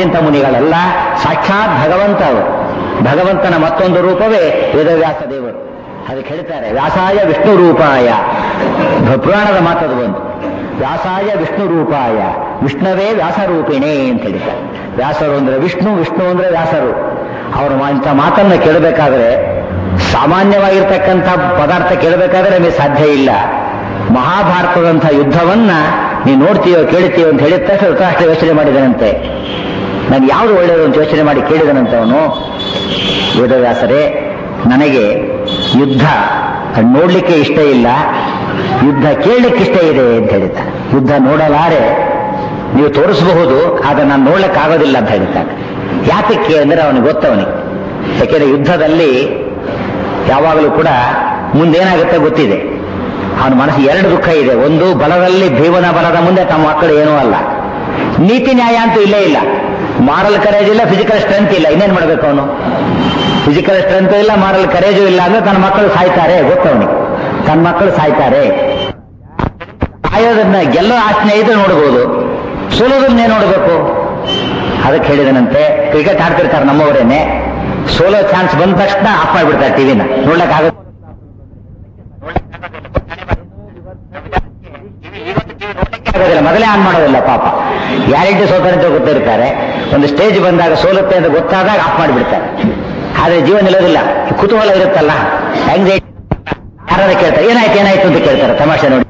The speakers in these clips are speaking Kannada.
ಎಂತಿಂತ ಮುನಿಗಳಲ್ಲ ಸಾಕ್ಷಾತ್ ಭಗವಂತ ಅವರು ಭಗವಂತನ ಮತ್ತೊಂದು ರೂಪವೇ ವೇದವ್ಯಾಸ ದೇವರು ಅದಕ್ಕೆ ಹೇಳ್ತಾರೆ ವ್ಯಾಸಾಯ ವಿಷ್ಣು ರೂಪಾಯ ಪುರಾಣದ ಮಾತದು ಬಂದು ವ್ಯಾಸಾಯ ವಿಷ್ಣು ರೂಪಾಯ ವಿಷ್ಣುವೇ ವ್ಯಾಸರೂಪಿಣೆ ಅಂತ ಹೇಳ್ತಾರೆ ವ್ಯಾಸರು ಅಂದ್ರೆ ವಿಷ್ಣು ವಿಷ್ಣು ಅಂದ್ರೆ ವ್ಯಾಸರು ಅವರು ಇಂಥ ಮಾತನ್ನ ಕೇಳಬೇಕಾದ್ರೆ ಸಾಮಾನ್ಯವಾಗಿರ್ತಕ್ಕಂಥ ಪದಾರ್ಥ ಕೇಳಬೇಕಾದ್ರೆ ನಮಗೆ ಸಾಧ್ಯ ಇಲ್ಲ ಮಹಾಭಾರತದಂಥ ಯುದ್ಧವನ್ನ ನೀನು ನೋಡ್ತೀಯೋ ಕೇಳ್ತೀಯೋ ಅಂತ ಹೇಳಿದ ತಕ್ಷಣ ಧೃತರಾಷ್ಟ್ರ ಯೋಚನೆ ಮಾಡಿದನಂತೆ ನಾನು ಯಾವುದು ಒಳ್ಳೆಯದು ಅಂತ ಯೋಚನೆ ಮಾಡಿ ಕೇಳಿದನಂತೆ ಅವನು ವೇದವ್ಯಾಸರೇ ನನಗೆ ಯುದ್ಧ ನೋಡ್ಲಿಕ್ಕೆ ಇಷ್ಟ ಇಲ್ಲ ಯುದ್ಧ ಕೇಳಲಿಕ್ಕೆ ಇಷ್ಟ ಇದೆ ಅಂತ ಹೇಳಿದ್ದಾನೆ ಯುದ್ಧ ನೋಡಲಾರೆ ನೀವು ತೋರಿಸಬಹುದು ಆದ್ರೆ ನಾನು ನೋಡ್ಲಿಕ್ಕೆ ಆಗೋದಿಲ್ಲ ಅಂತ ಹೇಳಿದ್ದಾನೆ ಯಾತಕ್ಕೆ ಅಂದ್ರೆ ಅವನಿಗೆ ಗೊತ್ತವನಿಗೆ ಯಾಕೆಂದ್ರೆ ಯುದ್ಧದಲ್ಲಿ ಯಾವಾಗಲೂ ಕೂಡ ಮುಂದೇನಾಗುತ್ತೆ ಗೊತ್ತಿದೆ ಅವನ ಮನಸ್ಸು ಎರಡು ದುಃಖ ಇದೆ ಒಂದು ಬಲದಲ್ಲಿ ಭೀಮನ ಬಲದ ಮುಂದೆ ತಮ್ಮ ಮಕ್ಕಳು ಏನೂ ಅಲ್ಲ ನೀತಿ ನ್ಯಾಯ ಅಂತೂ ಇಲ್ಲೇ ಇಲ್ಲ ಮಾರಲ್ ಕರೇಜ್ ಇಲ್ಲ ಫಿಸಿಕಲ್ ಸ್ಟ್ರೆಂತ್ ಇಲ್ಲ ಇನ್ನೇನ್ ಮಾಡ್ಬೇಕು ಅವನು ಫಿಸಿಕಲ್ ಸ್ಟ್ರೆಂತ್ ಇಲ್ಲ ಮಾರಲ್ ಕರೇಜು ಇಲ್ಲ ಅಂದ್ರೆ ತನ್ನ ಮಕ್ಕಳು ಸಾಯ್ತಾರೆ ಗೊತ್ತವನಿಗೆ ತನ್ನ ಮಕ್ಕಳು ಸಾಯ್ತಾರೆ ಸಾಯೋದನ್ನ ಗೆಲ್ಲೋ ಆಜ್ಞೆ ಇದ್ರೆ ನೋಡ್ಬೋದು ಸೋಲೋದನ್ನೇ ನೋಡಬೇಕು ಅದಕ್ಕೆ ಹೇಳಿದನಂತೆ ಕ್ರಿಕೆಟ್ ಆಡ್ತಿರ್ತಾರೆ ನಮ್ಮವರೇನೆ ಸೋಲೋ ಚಾನ್ಸ್ ಬಂದ ತಕ್ಷಣ ಆಫ್ ಮಾಡಿಬಿಡ್ತಾರೆ ಟಿವಿನ ನೋಡ್ಲಕ್ ಆಗ ಆಗೋದಿಲ್ಲ ಮೊದಲೇ ಆನ್ ಮಾಡೋದಿಲ್ಲ ಪಾಪ ಗ್ಯಾರಂಟಿ ಸೋತಾರೆ ಅಂತ ಗೊತ್ತಿರ್ತಾರೆ ಒಂದು ಸ್ಟೇಜ್ ಬಂದಾಗ ಸೋಲುತ್ತೆ ಅಂತ ಗೊತ್ತಾದಾಗ ಆಫ್ ಮಾಡಿಬಿಡ್ತಾರೆ ಆದ್ರೆ ಜೀವ ನಿಲ್ಲೋದಿಲ್ಲ ಕುತೂಹಲ ಇರುತ್ತಲ್ಲ ಆಂಗ್ಸೈಟಿ ಯಾರು ಕೇಳ್ತಾರೆ ಏನಾಯ್ತು ಏನಾಯ್ತು ಅಂತ ಕೇಳ್ತಾರೆ ತಮಾಷೆ ನೋಡಿ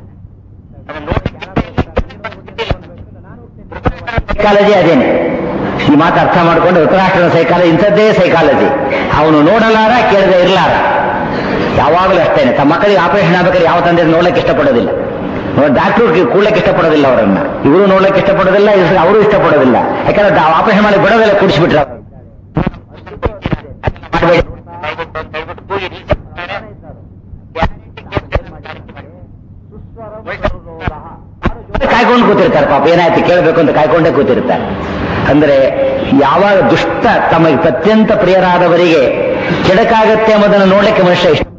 ಸೈಕಾಲಜಿ ಅದೇನೆ ಈ ಮಾತು ಅರ್ಥ ಮಾಡ್ಕೊಂಡು ಧೃತರಾಷ್ಟ್ರದ ಸೈಕಾಲಜಿ ಇಂಥದ್ದೇ ಸೈಕಾಲಜಿ ಅವನು ನೋಡಲಾರ ಕೇಳದೆ ಇರಲಾರ ಯಾವಾಗಲೂ ಅಷ್ಟೇನೆ ತಮ್ಮ ಮಕ್ಕಳಿಗೆ ಆಪರೇಷನ್ ಆಗ್ಬೇಕಾದ್ರೆ ಯಾವ ತಂದೆ ನೋಡ್ಲಿಕ್ಕೆ ಇಷ್ಟಪಡೋದಿಲ್ಲ ಡಾಕ್ಟರ್ ಕೂಡ್ಲಿಕ್ಕೆ ಇಷ್ಟಪಡೋದಿಲ್ಲ ಅವರನ್ನ ಇವರು ನೋಡ್ಲಿಕ್ಕೆ ಇಷ್ಟಪಡೋದಿಲ್ಲ ಅವರು ಇಷ್ಟಪಡೋದಿಲ್ಲ ಯಾಕಂದ್ರೆ ಆಪರೇಷನ್ ಮಾಡಿ ಬಿಡೋದಿಲ್ಲ ಕುಡಿಸ್ಬಿಟ್ರೆ ಮಾಡಬೇಡಿ ಕಾಯ್ಕೊಂಡು ಕೂತಿರ್ತಾರೆ ಪಾಪ ಏನಾಯ್ತು ಕೇಳಬೇಕು ಅಂತ ಕಾಯ್ಕೊಂಡೇ ಕೂತಿರ್ತಾರೆ ಅಂದ್ರೆ ಯಾವಾಗ ದುಷ್ಟ ತಮಗೆ ಅತ್ಯಂತ ಪ್ರಿಯರಾದವರಿಗೆ ಕೆಡಕಾಗತ್ತೆ ಎಂಬುದನ್ನು ನೋಡ್ಲಿಕ್ಕೆ ಮನುಷ್ಯ ಇಷ್ಟ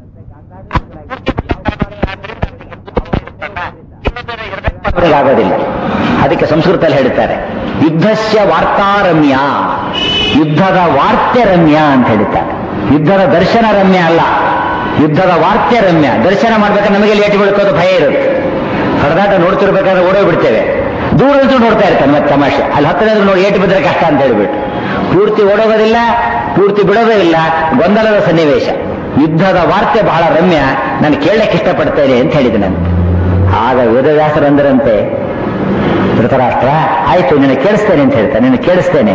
ಆಗೋದಿಲ್ಲ ಅದಕ್ಕೆ ಸಂಸ್ಕೃತದಲ್ಲಿ ಹೇಳ್ತಾರೆ ಯುದ್ಧಸ್ಯ ವಾರ್ತಾರಮ್ಯ ಯುದ್ಧದ ವಾರ್ತೆ ರಮ್ಯ ಅಂತ ಹೇಳ್ತಾರೆ ಯುದ್ಧದ ದರ್ಶನ ರಮ್ಯ ಅಲ್ಲ ಯುದ್ಧದ ವಾರ್ತೆ ರಮ್ಯ ದರ್ಶನ ಮಾಡ್ಬೇಕಾದ್ರೆ ನಮಗೆ ಲೇಟ್ ಬೀಳ್ಕೋದು ಭಯ ಇರುತ್ತೆ ಹೊಡೆದಾಟ ನೋಡ್ತಿರ್ಬೇಕಾದ್ರೆ ಓಡೋಗಿ ಬಿಡ್ತೇವೆ ದೂರ ನಿಂತು ನೋಡ್ತಾ ಇರ್ತಾನೆ ಮತ್ತೆ ತಮಾಷೆ ಅಲ್ಲಿ ಹತ್ತಿರ ನೋಡಿ ಏಟು ಬಿದ್ದರೆ ಕಷ್ಟ ಅಂತ ಹೇಳ್ಬಿಟ್ಟು ಪೂರ್ತಿ ಓಡೋಗೋದಿಲ್ಲ ಪೂರ್ತಿ ಬಿಡೋದೇ ಇಲ್ಲ ಗೊಂದಲದ ಸನ್ನಿವೇಶ ಯುದ್ಧದ ವಾರ್ತೆ ಬಹಳ ರಮ್ಯ ನಾನು ಕೇಳಕ್ಕೆ ಇಷ್ಟಪಡ್ತೇನೆ ಅಂತ ಹೇಳಿದೆ ನಾನು ಆಗ ವೇದವ್ಯಾಸರಂದರಂತೆ ಧೃತರಾಷ್ಟ್ರ ಆಯ್ತು ನಿನ್ನ ಕೇಳಿಸ್ತೇನೆ ಅಂತ ಹೇಳ್ತಾನೆ ನಿನ್ನ ಕೇಳಿಸ್ತೇನೆ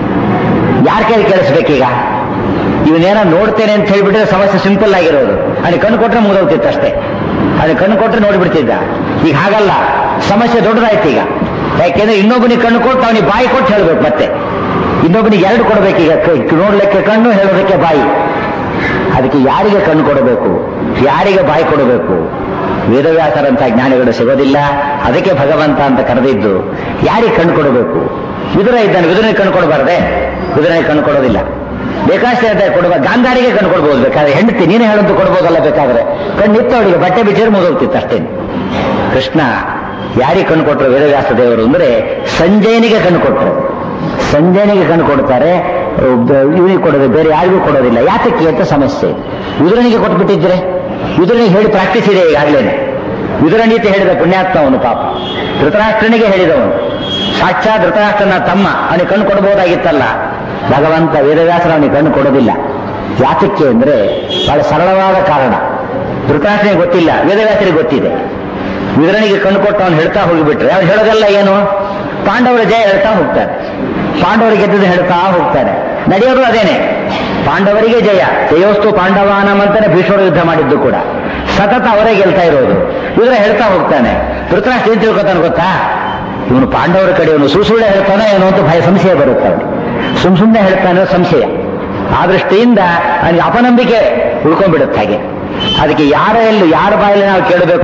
ಯಾರ ಕೈಲಿ ಕೇಳಿಸ್ಬೇಕೀಗ ಇವನೇನೋ ನೋಡ್ತೇನೆ ಅಂತ ಹೇಳ್ಬಿಟ್ರೆ ಸಮಸ್ಯೆ ಸಿಂಪಲ್ ಆಗಿರೋದು ಅಲ್ಲಿ ಕಣ್ಣು ಕೊಟ್ರೆ ಮುಗಿದೋಗ್ತಿತ್ತು ಅಷ್ಟೇ ಅಲ್ಲಿ ಕಣ್ಣು ಕೊಟ್ರೆ ನೋಡಿಬಿಡ್ತಿದ್ದ ಈಗ ಹಾಗಲ್ಲ ಸಮಸ್ಯೆ ದೊಡ್ಡದಾಯ್ತು ಈಗ ಯಾಕೆಂದ್ರೆ ಇನ್ನೊಬ್ಬನಿಗೆ ಕಣ್ಣು ಕೊಟ್ಟು ಅವನಿಗೆ ಬಾಯಿ ಕೊಟ್ಟು ಹೇಳ್ಬೇಕು ಮತ್ತೆ ಇನ್ನೊಬ್ಬನಿಗೆ ಎರಡು ಕೊಡಬೇಕೀಗ ನೋಡ್ಲಿಕ್ಕೆ ಕಣ್ಣು ಹೇಳೋದಕ್ಕೆ ಬಾಯಿ ಅದಕ್ಕೆ ಯಾರಿಗೆ ಕಣ್ಣು ಕೊಡಬೇಕು ಯಾರಿಗೆ ಬಾಯಿ ಕೊಡಬೇಕು ವೇದವ್ಯಾಸರಂತ ಜ್ಞಾನಿಗಳು ಸಿಗೋದಿಲ್ಲ ಅದಕ್ಕೆ ಭಗವಂತ ಅಂತ ಕರೆದಿದ್ದು ಯಾರಿಗೆ ಕಣ್ಣು ಕೊಡಬೇಕು ವಿದುರ ಇದ್ದಾನೆ ವಿದುರನಿಗೆ ಕಣ್ಣು ಕೊಡಬಾರ್ದೆ ವಿದುರನಿಗೆ ಕಣ್ಣು ಕೊಡೋದಿಲ್ಲ ಬೇಕಾಷ್ಟೇ ಅಂತ ಕೊಡುವ ಗಾಂಧಾರಿಗೆ ಕಣ್ಣು ಕೊಡ್ಬೋದು ಬೇಕಾದ್ರೆ ಹೆಂಡತಿ ನೀನೇ ಹೇಳಂತೂ ಕೊಡ್ಬೋದಲ್ಲ ಬೇಕಾದ್ರೆ ಕಣ್ಣಿತ್ತು ಅವಳಿಗೆ ಬಟ್ಟೆ ಬಿಚ್ಚಿದ್ರೆ ಮುಗಿದೋಗ್ತಿತ್ತು ಅಷ್ಟೇನು ಕೃಷ್ಣ ಯಾರಿಗೆ ಕಣ್ಣು ಕೊಟ್ಟರು ವೇದವ್ಯಾಸ ದೇವರು ಅಂದ್ರೆ ಸಂಜಯನಿಗೆ ಕಣ್ಣು ಕೊಟ್ಟರು ಸಂಜಯನಿಗೆ ಕಣ್ಣು ಕೊಡ್ತಾರೆ ಇವನಿಗೆ ಕೊಡೋದು ಬೇರೆ ಯಾರಿಗೂ ಕೊಡೋದಿಲ್ಲ ಯಾತಕ್ಕೆ ಅಂತ ಸಮಸ್ಯೆ ವಿದುರನಿಗೆ ಕೊಟ್ಬಿಟ್ಟಿದ್ರೆ ವಿದುರನಿಗೆ ಹೇಳಿ ಪ್ರಾಕ್ಟೀಸ್ ಇದೆ ಈಗಾಗಲೇ ವಿದುರನೀತಿ ಹೇಳಿದ ಪುಣ್ಯಾತ್ಮ ಅವನು ಪಾಪ ಧೃತರಾಷ್ಟ್ರನಿಗೆ ಹೇಳಿದವನು ಸಾಕ್ಷಾತ್ ಧೃತರಾಷ್ಟ್ರನ ತಮ್ಮ ಅವನಿಗೆ ಕಣ್ಣು ಕೊಡಬಹುದಾಗಿತ್ತಲ್ಲ ಭಗವಂತ ವೇದವ್ಯಾಸರ ಅವನಿಗೆ ಕಣ್ಣು ಕೊಡೋದಿಲ್ಲ ಯಾತಕ್ಕೆ ಅಂದ್ರೆ ಬಹಳ ಸರಳವಾದ ಕಾರಣ ಧೃತರಾಷ್ಟ್ರನಿಗೆ ಗೊತ್ತಿಲ್ಲ ವೇದವ್ಯಾಸರಿಗೆ ಗೊತ್ತಿದೆ ವಿದುರನಿಗೆ ಕಣ್ಣು ಕೊಟ್ಟು ಅವನು ಹೇಳ್ತಾ ಹೋಗಿಬಿಟ್ರೆ ಅವ್ನು ಹೇಳೋದಲ್ಲ ಏನು ಪಾಂಡವರ ಜಯ ಹೇಳ್ತಾ ಹೋಗ್ತಾರೆ ಪಾಂಡವರಿಗೆ ಗೆದ್ದದ್ದು ಹೇಳ್ತಾ ಹೋಗ್ತಾರೆ ನಡೆಯೋದು ಅದೇನೆ ಪಾಂಡವರಿಗೆ ಜಯ ಜಯೋಸ್ತು ಪಾಂಡವಾನಂ ಅಂತಾನೆ ಭೀಷ್ಮರು ಯುದ್ಧ ಮಾಡಿದ್ದು ಕೂಡ ಸತತ ಅವರೇ ಗೆಲ್ತಾ ಇರೋದು ಇದ್ರ ಹೇಳ್ತಾ ಹೋಗ್ತಾನೆ ಧೃತರಾಷ್ಟ್ರ ಏನ್ ತಿಳ್ಕೊತಾನೆ ಗೊತ್ತಾ ಇವನು ಪಾಂಡವರ ಕಡೆ ಇವನು ಸುಳ್ಳೆ ಹೇಳ್ತಾನೋ ಏನೋ ಅಂತ ಭಯ ಸಂಶಯ ಬರುತ್ತೆ ಅವನಿಗೆ ಸುಮ್ ಸುಮ್ಮನೆ ಹೇಳ್ತಾನೋ ಸಂಶಯ ಆ ದೃಷ್ಟಿಯಿಂದ ಅವನಿಗೆ ಅಪನಂಬಿಕೆ ಉಳ್ಕೊಂಡ್ಬಿಡುತ್ತೆ ಹಾಗೆ ಅದಕ್ಕೆ ಯಾರ ಎಲ್ಲೂ ಯಾರ ಬಾಯಲ್ಲಿ ನಾವು ಕೇಳಬೇಕು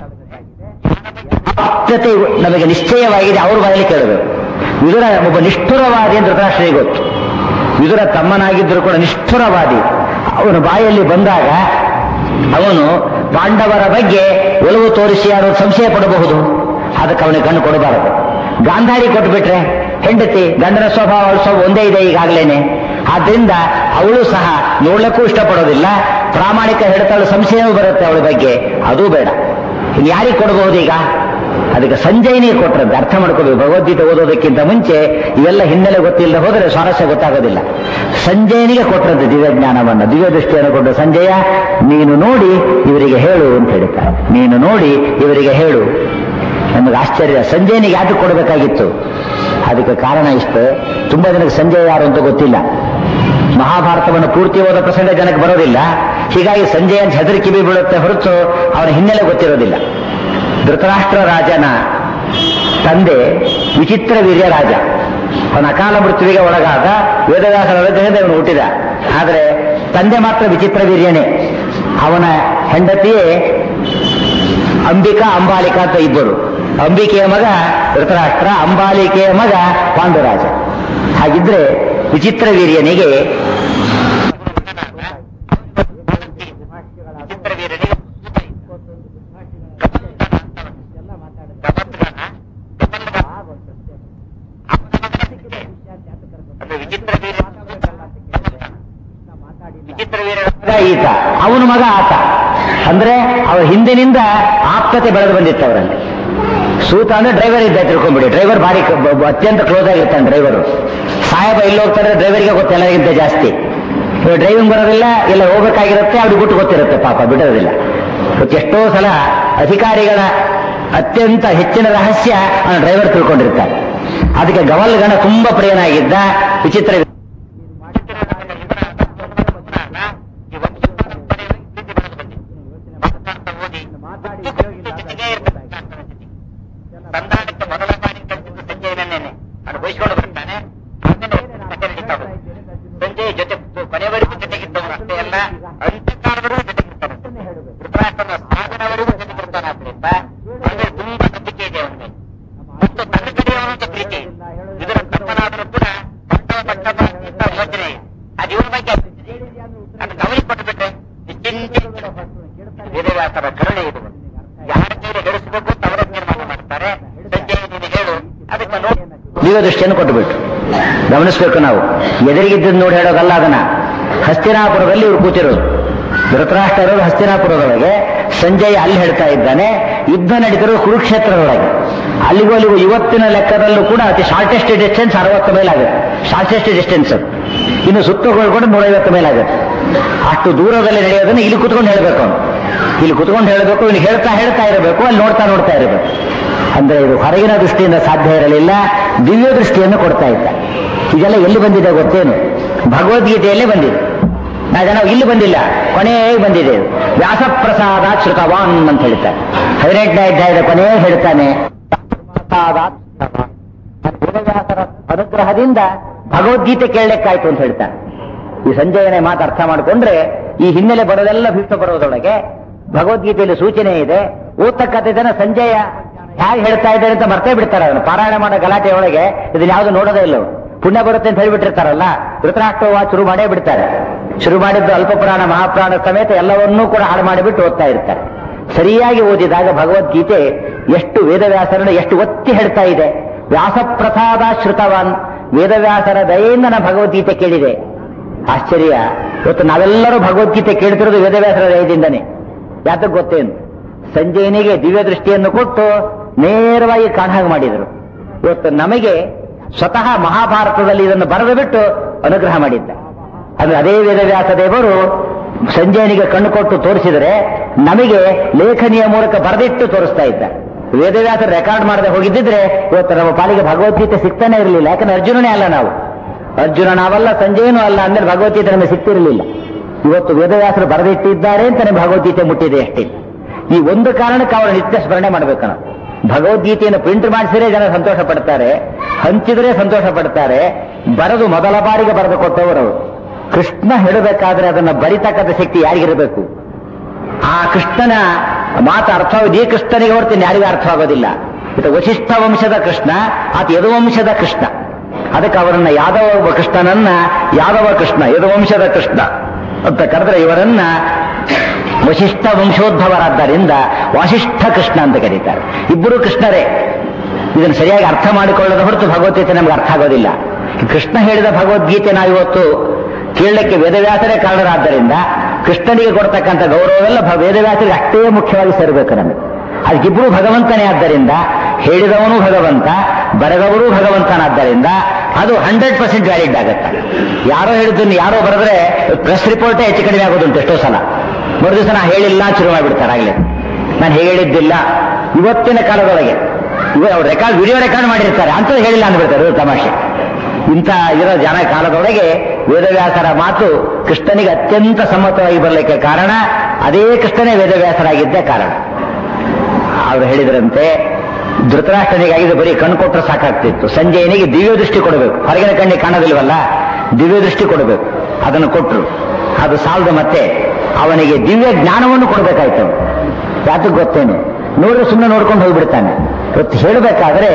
ಆಪ್ತತೆ ನಮಗೆ ನಿಶ್ಚಯವಾಗಿದೆ ಅವ್ರ ಬಾಯಲ್ಲಿ ಕೇಳಬೇಕು ವಿದುರ ಒಬ್ಬ ನಿಷ್ಠುರವಾದಿ ಅಂತ ಧೃತರಾಷ್ಟ್ರಿಗೆ ಗೊತ್ತು ವಿದುರ ತಮ್ಮನಾಗಿದ್ದರೂ ಕೂಡ ನಿಷ್ಠುರವಾದಿ ಅವನು ಬಾಯಲ್ಲಿ ಬಂದಾಗ ಅವನು ಪಾಂಡವರ ಬಗ್ಗೆ ಒಲವು ತೋರಿಸಿ ಅನ್ನೋ ಸಂಶಯ ಪಡಬಹುದು ಅದಕ್ಕೆ ಅವನಿಗೆ ಕಣ್ಣು ಕೊಡಬಾರದು ಗಾಂಧಾರಿ ಕೊಟ್ಬಿಟ್ರೆ ಹೆಂಡತಿ ಗಂಡನ ಸ್ವಭಾವ ಅವಳ ಸ್ವಭಾವ ಒಂದೇ ಇದೆ ಈಗಾಗಲೇನೆ ಆದ್ರಿಂದ ಅವಳು ಸಹ ನೋಡ್ಲಿಕ್ಕೂ ಇಷ್ಟಪಡೋದಿಲ್ಲ ಪ್ರಾಮಾಣಿಕ ಹೇಳ್ತಾಳು ಸಂಶಯವೂ ಬರುತ್ತೆ ಅವಳ ಬಗ್ಗೆ ಅದೂ ಬೇಡ ಇನ್ನು ಯಾರಿಗೆ ಕೊಡಬಹುದು ಈಗ ಅದಕ್ಕೆ ಸಂಜಯನಿಗೆ ಕೊಟ್ಟರದ್ದು ಅರ್ಥ ಮಾಡ್ಕೋಬೇಕು ಭಗವದ್ಗೀತೆ ಓದೋದಕ್ಕಿಂತ ಮುಂಚೆ ಇವೆಲ್ಲ ಹಿನ್ನೆಲೆ ಗೊತ್ತಿಲ್ಲದೆ ಹೋದರೆ ಸ್ವಾರಸ್ಯ ಗೊತ್ತಾಗೋದಿಲ್ಲ ಸಂಜಯನಿಗೆ ಕೊಟ್ಟರದ್ದು ದಿವ್ಯ ಜ್ಞಾನವನ್ನು ದಿವ್ಯ ದೃಷ್ಟಿಯನ್ನು ಕೊಟ್ಟು ಸಂಜಯ ನೀನು ನೋಡಿ ಇವರಿಗೆ ಹೇಳು ಅಂತ ಹೇಳ್ತಾರೆ ನೀನು ನೋಡಿ ಇವರಿಗೆ ಹೇಳು ನಮಗೆ ಆಶ್ಚರ್ಯ ಸಂಜಯನಿಗೆ ಯಾಕೆ ಕೊಡಬೇಕಾಗಿತ್ತು ಅದಕ್ಕೆ ಕಾರಣ ಇಷ್ಟು ತುಂಬಾ ಜನಕ್ಕೆ ಸಂಜಯ ಯಾರು ಅಂತ ಗೊತ್ತಿಲ್ಲ ಮಹಾಭಾರತವನ್ನು ಪೂರ್ತಿ ಓದೋ ಪ್ರಸಂಗ ಜನಕ್ಕೆ ಬರೋದಿಲ್ಲ ಹೀಗಾಗಿ ಸಂಜಯ ಅಂತ ಹೆದರಿ ಕಿವಿ ಬೀಳುತ್ತೆ ಹೊರತು ಅವನ ಹಿನ್ನೆಲೆ ಗೊತ್ತಿರೋದಿಲ್ಲ ಧೃತರಾಷ್ಟ್ರ ರಾಜನ ತಂದೆ ವಿಚಿತ್ರ ವೀರ್ಯ ರಾಜ ಅವನ ಅಕಾಲ ಮೃತ್ಯುವಿಗೆ ಒಳಗಾದ ವೇದವ್ಯಾಸರ ಅನುಗ್ರಹದಿಂದ ಅವನು ಹುಟ್ಟಿದ ಆದರೆ ತಂದೆ ಮಾತ್ರ ವಿಚಿತ್ರ ವೀರ್ಯನೇ ಅವನ ಹೆಂಡತಿಯೇ ಅಂಬಿಕಾ ಅಂಬಾಲಿಕಾ ಅಂತ ಇಬ್ಬರು ಅಂಬಿಕೆಯ ಮಗ ಧೃತರಾಷ್ಟ್ರ ಅಂಬಾಲಿಕೆಯ ಮಗ ಪಾಂಡುರಾಜ ಹಾಗಿದ್ರೆ ವಿಚಿತ್ರ ವೀರ್ಯನಿಗೆ ಮಗ ಈತ ಅವನ ಮಗ ಆತ ಅಂದ್ರೆ ಅವರ ಹಿಂದಿನಿಂದ ಆಪ್ತತೆ ಬೆಳೆದು ಬಂದಿತ್ತು ಅವರಲ್ಲಿ ಸೂತ ಅಂದ್ರೆ ಡ್ರೈವರ್ ಇದ್ದ ತಿಳ್ಕೊಂಬಿಡಿ ಡ್ರೈವರ್ ಭಾರಿ ಕ- ಬ- ಬ- ಅತ್ಯಂತ ಕ್ಲೋಸ್ ಆಗಿರ್ತಾನೆ ಡ್ರೈವರು ಸಾಹೇಬ ಎಲ್ಲಿ ಹೋಗ್ತಾರೆ ಡ್ರೈವರ್ಗೆ ಗೊತ್ತು ಎಲ್ಲರಿಗಿಂತ ಜಾಸ್ತಿ ಡ್ರೈವಿಂಗ್ ಬರೋದಿಲ್ಲ ಎಲ್ಲ ಹೋಗ್ಬೇಕಾಗಿರುತ್ತೆ ಅವ್ರಿಗೆ ಬಿಟ್ಟು ಗೊತ್ತಿರುತ್ತೆ ಪಾಪ ಬಿಡೋದಿಲ್ಲ ಇವತ್ತು ಎಷ್ಟೋ ಸಲ ಅಧಿಕಾರಿಗಳ ಅತ್ಯಂತ ಹೆಚ್ಚಿನ ರಹಸ್ಯ ಅವನ ಡ್ರೈವರ್ ತಿಳ್ಕೊಂಡಿರ್ತಾರೆ ಅದಕ್ಕೆ ಗವಲ್ ಗಣ ತುಂಬಾ ಪ್ರಿಯನಾಗಿದ್ದ ವಿಚಿತ್ರ ಸಂಧಾನಕ್ಕೆ ಮೊದಲ ಬಾರಿ ಕಟ್ಟಿದ್ದು ಸಂಜಯನನ್ನೇನೆ ಅನುಭವಿಸಿಕೊಂಡು ಬರ್ತಾನೆ ಸಂಜಯ್ ಜೊತೆ ಕೊನೆವರೆಗೂ ಜೊತೆಗಿದ್ದವನು ಅಷ್ಟೇ ಅಲ್ಲ ಅಂತ್ಯಕಾಲವರೆಗೂ ಜೊತೆಗಿರ್ತಾನೆ ಧೃತರಾಷ್ಟ್ರನ ಸಾಧನವರೆಗೂ ಜೊತೆಗಿರ್ತಾನೆ ಆದ್ರಿಂದ ಅವನಿಗೆ ತುಂಬಾ ನಂಬಿಕೆ ಇದೆ ಅವನಿಗೆ ಮತ್ತು ತನ್ನ ಕಡೆಯವನು ಅಂತ ಪ್ರೀತಿ ಇದರ ಕಪ್ಪನಾದರೂ ಕೂಡ ಪಟ್ಟವ ಪಟ್ಟವ ಅಂತ ಯೋಚನೆ ಅದು ಇವನ ಬಗ್ಗೆ ಅದಕ್ಕೆ ಅವನಿಗೆ ಕೊಟ್ಟುಬಿಟ್ರೆ ನಿಶ್ಚಿಂತೆ ವೇದವ್ಯಾಸರ ಕರುಣೆ ಇದು ಯಾರ ಮೇಲೆ ಹೇಳಿಸಬೇಕು ಅಂತ ಅವರ ತೀರ್ಮಾನ ಮಾಡ್ತಾರೆ ಸಂಜಯ್ ನೀನು ಹೇಳು ಅದಕ್ಕೆ ನೋಡಿ ದಿವ್ಯ ದೃಷ್ಟಿಯನ್ನು ಕೊಟ್ಟುಬಿಟ್ಟು ಗಮನಿಸಬೇಕು ನಾವು ಎದುರಿಗಿದ್ದದ್ದು ನೋಡಿ ಹೇಳೋದಲ್ಲ ಅದನ್ನ ಹಸ್ತಿನಾಪುರದಲ್ಲಿ ಇವರು ಕೂತಿರೋದು ಧೃತರಾಷ್ಟ್ರ ಇರೋದು ಹಸ್ತಿನಾಪುರದೊಳಗೆ ಸಂಜಯ್ ಅಲ್ಲಿ ಹೇಳ್ತಾ ಇದ್ದಾನೆ ಯುದ್ಧ ನಡೀತಿರೋದು ಕುರುಕ್ಷೇತ್ರದೊಳಗೆ ಅಲ್ಲಿಗೂ ಅಲ್ಲಿಗೂ ಇವತ್ತಿನ ಲೆಕ್ಕದಲ್ಲೂ ಕೂಡ ಅತಿ ಶಾರ್ಟೆಸ್ಟ್ ಡಿಸ್ಟೆನ್ಸ್ ಅರವತ್ತು ಮೈಲ್ ಆಗುತ್ತೆ ಶಾರ್ಟೆಸ್ಟ್ ಡಿಸ್ಟೆನ್ಸ್ ಇನ್ನು ಸುತ್ತಕೊಂಡು ನೂರೈವತ್ತು ಮೈಲ್ ಆಗುತ್ತೆ ಅಷ್ಟು ದೂರದಲ್ಲಿ ನಡೆಯೋದನ್ನ ಇಲ್ಲಿ ಕುತ್ಕೊಂಡು ಹೇಳಬೇಕು ಅವನು ಇಲ್ಲಿ ಕುತ್ಕೊಂಡು ಹೇಳಬೇಕು ಇವನು ಹೇಳ್ತಾ ಹೇಳ್ತಾ ಇರಬೇಕು ಅಲ್ಲಿ ನೋಡ್ತಾ ನೋಡ್ತಾ ಇರಬೇಕು ಅಂದ್ರೆ ಇದು ಹೊರಗಿನ ದೃಷ್ಟಿಯಿಂದ ಸಾಧ್ಯ ಇರಲಿಲ್ಲ ದಿವ್ಯ ದೃಷ್ಟಿಯನ್ನು ಕೊಡ್ತಾ ಇದ್ದ ಇದೆಲ್ಲ ಎಲ್ಲಿ ಬಂದಿದೆ ಗೊತ್ತೇನು ಭಗವದ್ಗೀತೆಯಲ್ಲೇ ಬಂದಿದೆ ನಾ ಜನ ಇಲ್ಲಿ ಬಂದಿಲ್ಲ ಕೊನೆಗೆ ಬಂದಿದೆ ಇದು. ವ್ಯಾಸಪ್ರಸಾದ ಶ್ರುತವಾನ್ ಅಂತ ಹೇಳ್ತಾರೆ ಹದಿನೆಂಟನೇ ಅಧ್ಯಾಯದ ಕೊನೆ ಹೇಳ್ತಾನೆ ವ್ಯಾಸಪ್ರಸಾದಾತ್ ಶ್ರುತವಾನ್. ವೇದವ್ಯಾಸರ ಅನುಗ್ರಹದಿಂದ ಭಗವದ್ಗೀತೆ ಕೇಳಲಿಕ್ಕಾಯ್ತು ಅಂತ ಹೇಳ್ತಾರೆ ಈ ಸಂಜಯನೇ ಮಾತು ಅರ್ಥ ಮಾಡಿಕೊಂಡ್ರೆ ಈ ಹಿನ್ನೆಲೆ ಬರೋದೆಲ್ಲ ಭೀಷ್ಮ ಬರೋದೊಳಗೆ ಭಗವದ್ಗೀತೆಯಲ್ಲಿ ಸೂಚನೆ ಇದೆ ಓದ್ತಕ್ಕಂಥ ಜನ ಸಂಜಯ ಹೇಗೆ ಹೇಳ್ತಾ ಇದ್ದಾರೆ ಅಂತ ಮರ್ತೇ ಬಿಡ್ತಾರೆ ಅವನು ಪಾರಾಯಣ ಮಾಡೋ ಗಲಾಟೆ ಒಳಗೆ ಇದನ್ನ ಯಾವುದು ನೋಡೋದೇ ಇಲ್ಲ ಅವ್ರು. ಪುಣ್ಯ ಬರುತ್ತೆ ಅಂತ ಹೇಳಿಬಿಟ್ಟಿರ್ತಾರಲ್ಲ ಧೃತರಾಷ್ಟ್ರವ ಶುರು ಮಾಡೇ ಬಿಡ್ತಾರೆ ಶುರು ಮಾಡಿದ್ದು ಅಲ್ಪ ಪುರಾಣ ಮಹಾಪ್ರಾಣ ಸಮೇತ ಎಲ್ಲವನ್ನೂ ಕೂಡ ಹಾಳು ಮಾಡಿಬಿಟ್ಟು ಓದ್ತಾ ಇರ್ತಾರೆ ಸರಿಯಾಗಿ ಓದಿದಾಗ ಭಗವದ್ಗೀತೆ ಎಷ್ಟು ವೇದವ್ಯಾಸರನ್ನು ಎಷ್ಟು ಒತ್ತಿ ಹೇಳ್ತಾ ಇದೆ ವ್ಯಾಸಪ್ರಸಾದ ಶ್ರುತವಾನ್ ವೇದವ್ಯಾಸರ ದಯೆಯಿಂದ ನಾನು ಭಗವದ್ಗೀತೆ ಕೇಳಿದೆ ಆಶ್ಚರ್ಯ ಇವತ್ತು ನಾವೆಲ್ಲರೂ ಭಗವದ್ಗೀತೆ ಕೇಳ್ತಿರೋದು ವೇದವ್ಯಾಸರ ದಯದಿಂದನೇ ಯಾತಕ್ಕೆ ಗೊತ್ತೇನು ಸಂಜಯನಿಗೆ ದಿವ್ಯ ದೃಷ್ಟಿಯನ್ನು ಕೊಟ್ಟು ನೇರವಾಗಿ ಕಾಣ ಹಾಗೆ ಮಾಡಿದರು ಇವತ್ತು ನಮಗೆ ಸ್ವತಃ ಮಹಾಭಾರತದಲ್ಲಿ ಇದನ್ನು ಬರೆದು ಬಿಟ್ಟು ಅನುಗ್ರಹ ಮಾಡಿದ್ದ ಅಂದ್ರೆ ಅದೇ ವೇದವ್ಯಾಸ ದೇವರು ಸಂಜಯನಿಗೆ ಕಣ್ಣು ಕೊಟ್ಟು ತೋರಿಸಿದರೆ ನಮಗೆ ಲೇಖನಿಯ ಮೂಲಕ ಬರೆದಿಟ್ಟು ತೋರಿಸ್ತಾ ಇದ್ದ ವೇದವ್ಯಾಸ ರೆಕಾರ್ಡ್ ಮಾಡದೆ ಹೋಗಿದ್ದಿದ್ರೆ ಇವತ್ತು ನಮ್ಮ ಪಾಲಿಗೆ ಭಗವದ್ಗೀತೆ ಸಿಗ್ತಾನೆ ಇರಲಿಲ್ಲ ಯಾಕಂದ್ರೆ ಅರ್ಜುನನೇ ಅಲ್ಲ ನಾವು ಅರ್ಜುನ ನಾವಲ್ಲ ಸಂಜಯನೂ ಅಲ್ಲ ಅಂದ್ರೆ ಭಗವದ್ಗೀತೆ ನಮಗೆ ಸಿಗ್ತಿರಲಿಲ್ಲ ಇವತ್ತು ವೇದವ್ಯಾಸರು ಬರೆದಿಟ್ಟಿದ್ದಾರೆ ಅಂತಾನೆ ಭಗವದ್ಗೀತೆ ಮುಟ್ಟಿದೆ ಅಷ್ಟೇ ಈ ಒಂದು ಕಾರಣಕ್ಕೆ ಅವರ ನಿತ್ಯ ಸ್ಮರಣೆ ಮಾಡಬೇಕು ನಾವು ಭಗವದ್ಗೀತೆಯನ್ನು ಪ್ರಿಂಟ್ ಮಾಡಿಸಿದ್ರೆ ಜನ ಸಂತೋಷ ಪಡ್ತಾರೆ ಹಂಚಿದ್ರೆ ಸಂತೋಷ ಪಡ್ತಾರೆ ಬರೆದು ಮೊದಲ ಬಾರಿಗೆ ಬರೆದು ಕೊಟ್ಟವರು ಅವರು. ಕೃಷ್ಣ ಹೇಳಬೇಕಾದ್ರೆ ಅದನ್ನ ಬರಿತಕ್ಕಂಥ ಶಕ್ತಿ ಯಾರಿಗಿರಬೇಕು ಆ ಕೃಷ್ಣನ ಮಾತು ಅರ್ಥವಾಗುವುದು ಈ ಕೃಷ್ಣನಿಗೆ ಹೊರತು ಯಾರಿಗೂ ಅರ್ಥವಾಗೋದಿಲ್ಲ ಇದು ವಶಿಷ್ಠ ವಂಶದ ಕೃಷ್ಣ ಆತ ಯದುವಂಶದ ಕೃಷ್ಣ ಅದಕ್ಕೆ ಅವರನ್ನ ಯಾದವ ಕೃಷ್ಣನನ್ನ ಯಾದವ ಕೃಷ್ಣ ಯದುವಂಶದ ಕೃಷ್ಣ ಅಂತ ಕರೆದ್ರೆ ಇವರನ್ನ ವಶಿಷ್ಠ ವಂಶೋದ್ಭವರಾದ್ದರಿಂದ ವಾಸಿಷ್ಠ ಕೃಷ್ಣ ಅಂತ ಕರೀತಾರೆ ಇಬ್ಬರು ಕೃಷ್ಣರೇ ಇದನ್ನು ಸರಿಯಾಗಿ ಅರ್ಥ ಮಾಡಿಕೊಳ್ಳದ ಹೊರತು ಭಗವದ್ಗೀತೆ ನಮ್ಗೆ ಅರ್ಥ ಆಗೋದಿಲ್ಲ ಕೃಷ್ಣ ಹೇಳಿದ ಭಗವದ್ಗೀತೆ ನಾವು ಇವತ್ತು ಕೇಳಲಿಕ್ಕೆ ವೇದವ್ಯಾಸರೇ ಕಾರಣರಾದ್ದರಿಂದ ಕೃಷ್ಣನಿಗೆ ಕೊಡ್ತಕ್ಕಂಥ ಗೌರವವೆಲ್ಲ ಭ- ವೇದವ್ಯಾಸರಿಗೆ ಅಷ್ಟೇ ಮುಖ್ಯವಾಗಿ ಸೇರಬೇಕು ನಮಗೆ ಅದಕ್ಕಿಬ್ರು ಭಗವಂತನೇ ಆದ್ದರಿಂದ ಹೇಳಿದವನು ಭಗವಂತ ಬರೆದವರು ಭಗವಂತನಾದ್ದರಿಂದ ಅದು ಹಂಡ್ರೆಡ್ ಪರ್ಸೆಂಟ್ ವ್ಯಾಲಿಡ್ ಆಗುತ್ತೆ ಯಾರೋ ಹೇಳಿದ್ದನ್ನು ಯಾರೋ ಬರೆದ್ರೆ ಪ್ರೆಸ್ ರಿಪೋರ್ಟೇ ಹೆಚ್ಚು ಕಡಿಮೆ ಆಗೋದುಂಟು ಎಷ್ಟೋ ಸಲ ಮರು ದಿವಸ ನಾ ಹೇಳಿಲ್ಲ ಶುರು ಮಾಡಿಬಿಡ್ತಾರೆ ಆಗ್ಲೇ ನಾನು ಹೇಳಿದ್ದಿಲ್ಲ ಇವತ್ತಿನ ಕಾಲದೊಳಗೆ ಇವ ಅವ್ರು ರೆಕಾರ್ಡ್ ವಿಡಿಯೋ ರೆಕಾರ್ಡ್ ಮಾಡಿರ್ತಾರೆ ಅಂತದ್ದು ಹೇಳಿಲ್ಲ ಅಂದ್ಬಿಡ್ತಾರೆ ಇದು ತಮಾಷೆ ಇಂಥ ಇರೋ ಜನ ಕಾಲದೊಳಗೆ ವೇದವ್ಯಾಸರ ಮಾತು ಕೃಷ್ಣನಿಗೆ ಅತ್ಯಂತ ಸಮ್ಮತವಾಗಿ ಬರಲಿಕ್ಕೆ ಕಾರಣ ಅದೇ ಕೃಷ್ಣನೇ ವೇದವ್ಯಾಸರಾಗಿದ್ದೇ ಕಾರಣ ಅವರು ಹೇಳಿದ್ರಂತೆ ಧೃತರಾಷ್ಟ್ರನಿಗಾಗಿದ್ದು ಬರೀ ಕಣ್ಣು ಕೊಟ್ಟರೆ ಸಾಕಾಗ್ತಿತ್ತು ಸಂಜಯನಿಗೆ ದಿವ್ಯ ದೃಷ್ಟಿ ಕೊಡಬೇಕು ಹೊರಗಿನ ಕಣ್ಣಿಗೆ ಕಾಣೋದಿಲ್ವಲ್ಲ ದಿವ್ಯ ದೃಷ್ಟಿ ಕೊಡಬೇಕು ಅದನ್ನು ಕೊಟ್ಟರು ಅದು ಸಾಲದ ಮತ್ತೆ ಅವನಿಗೆ ದಿವ್ಯ ಜ್ಞಾನವನ್ನು ಕೊಡಬೇಕಾಯ್ತು ಯಾತಕ್ಕೆ ಗೊತ್ತೇನು ನೋಡಿದ್ರೆ ಸುಮ್ಮನೆ ನೋಡ್ಕೊಂಡು ಹೋಗ್ಬಿಡ್ತಾನೆ ಇವತ್ತು ಹೇಳಬೇಕಾದ್ರೆ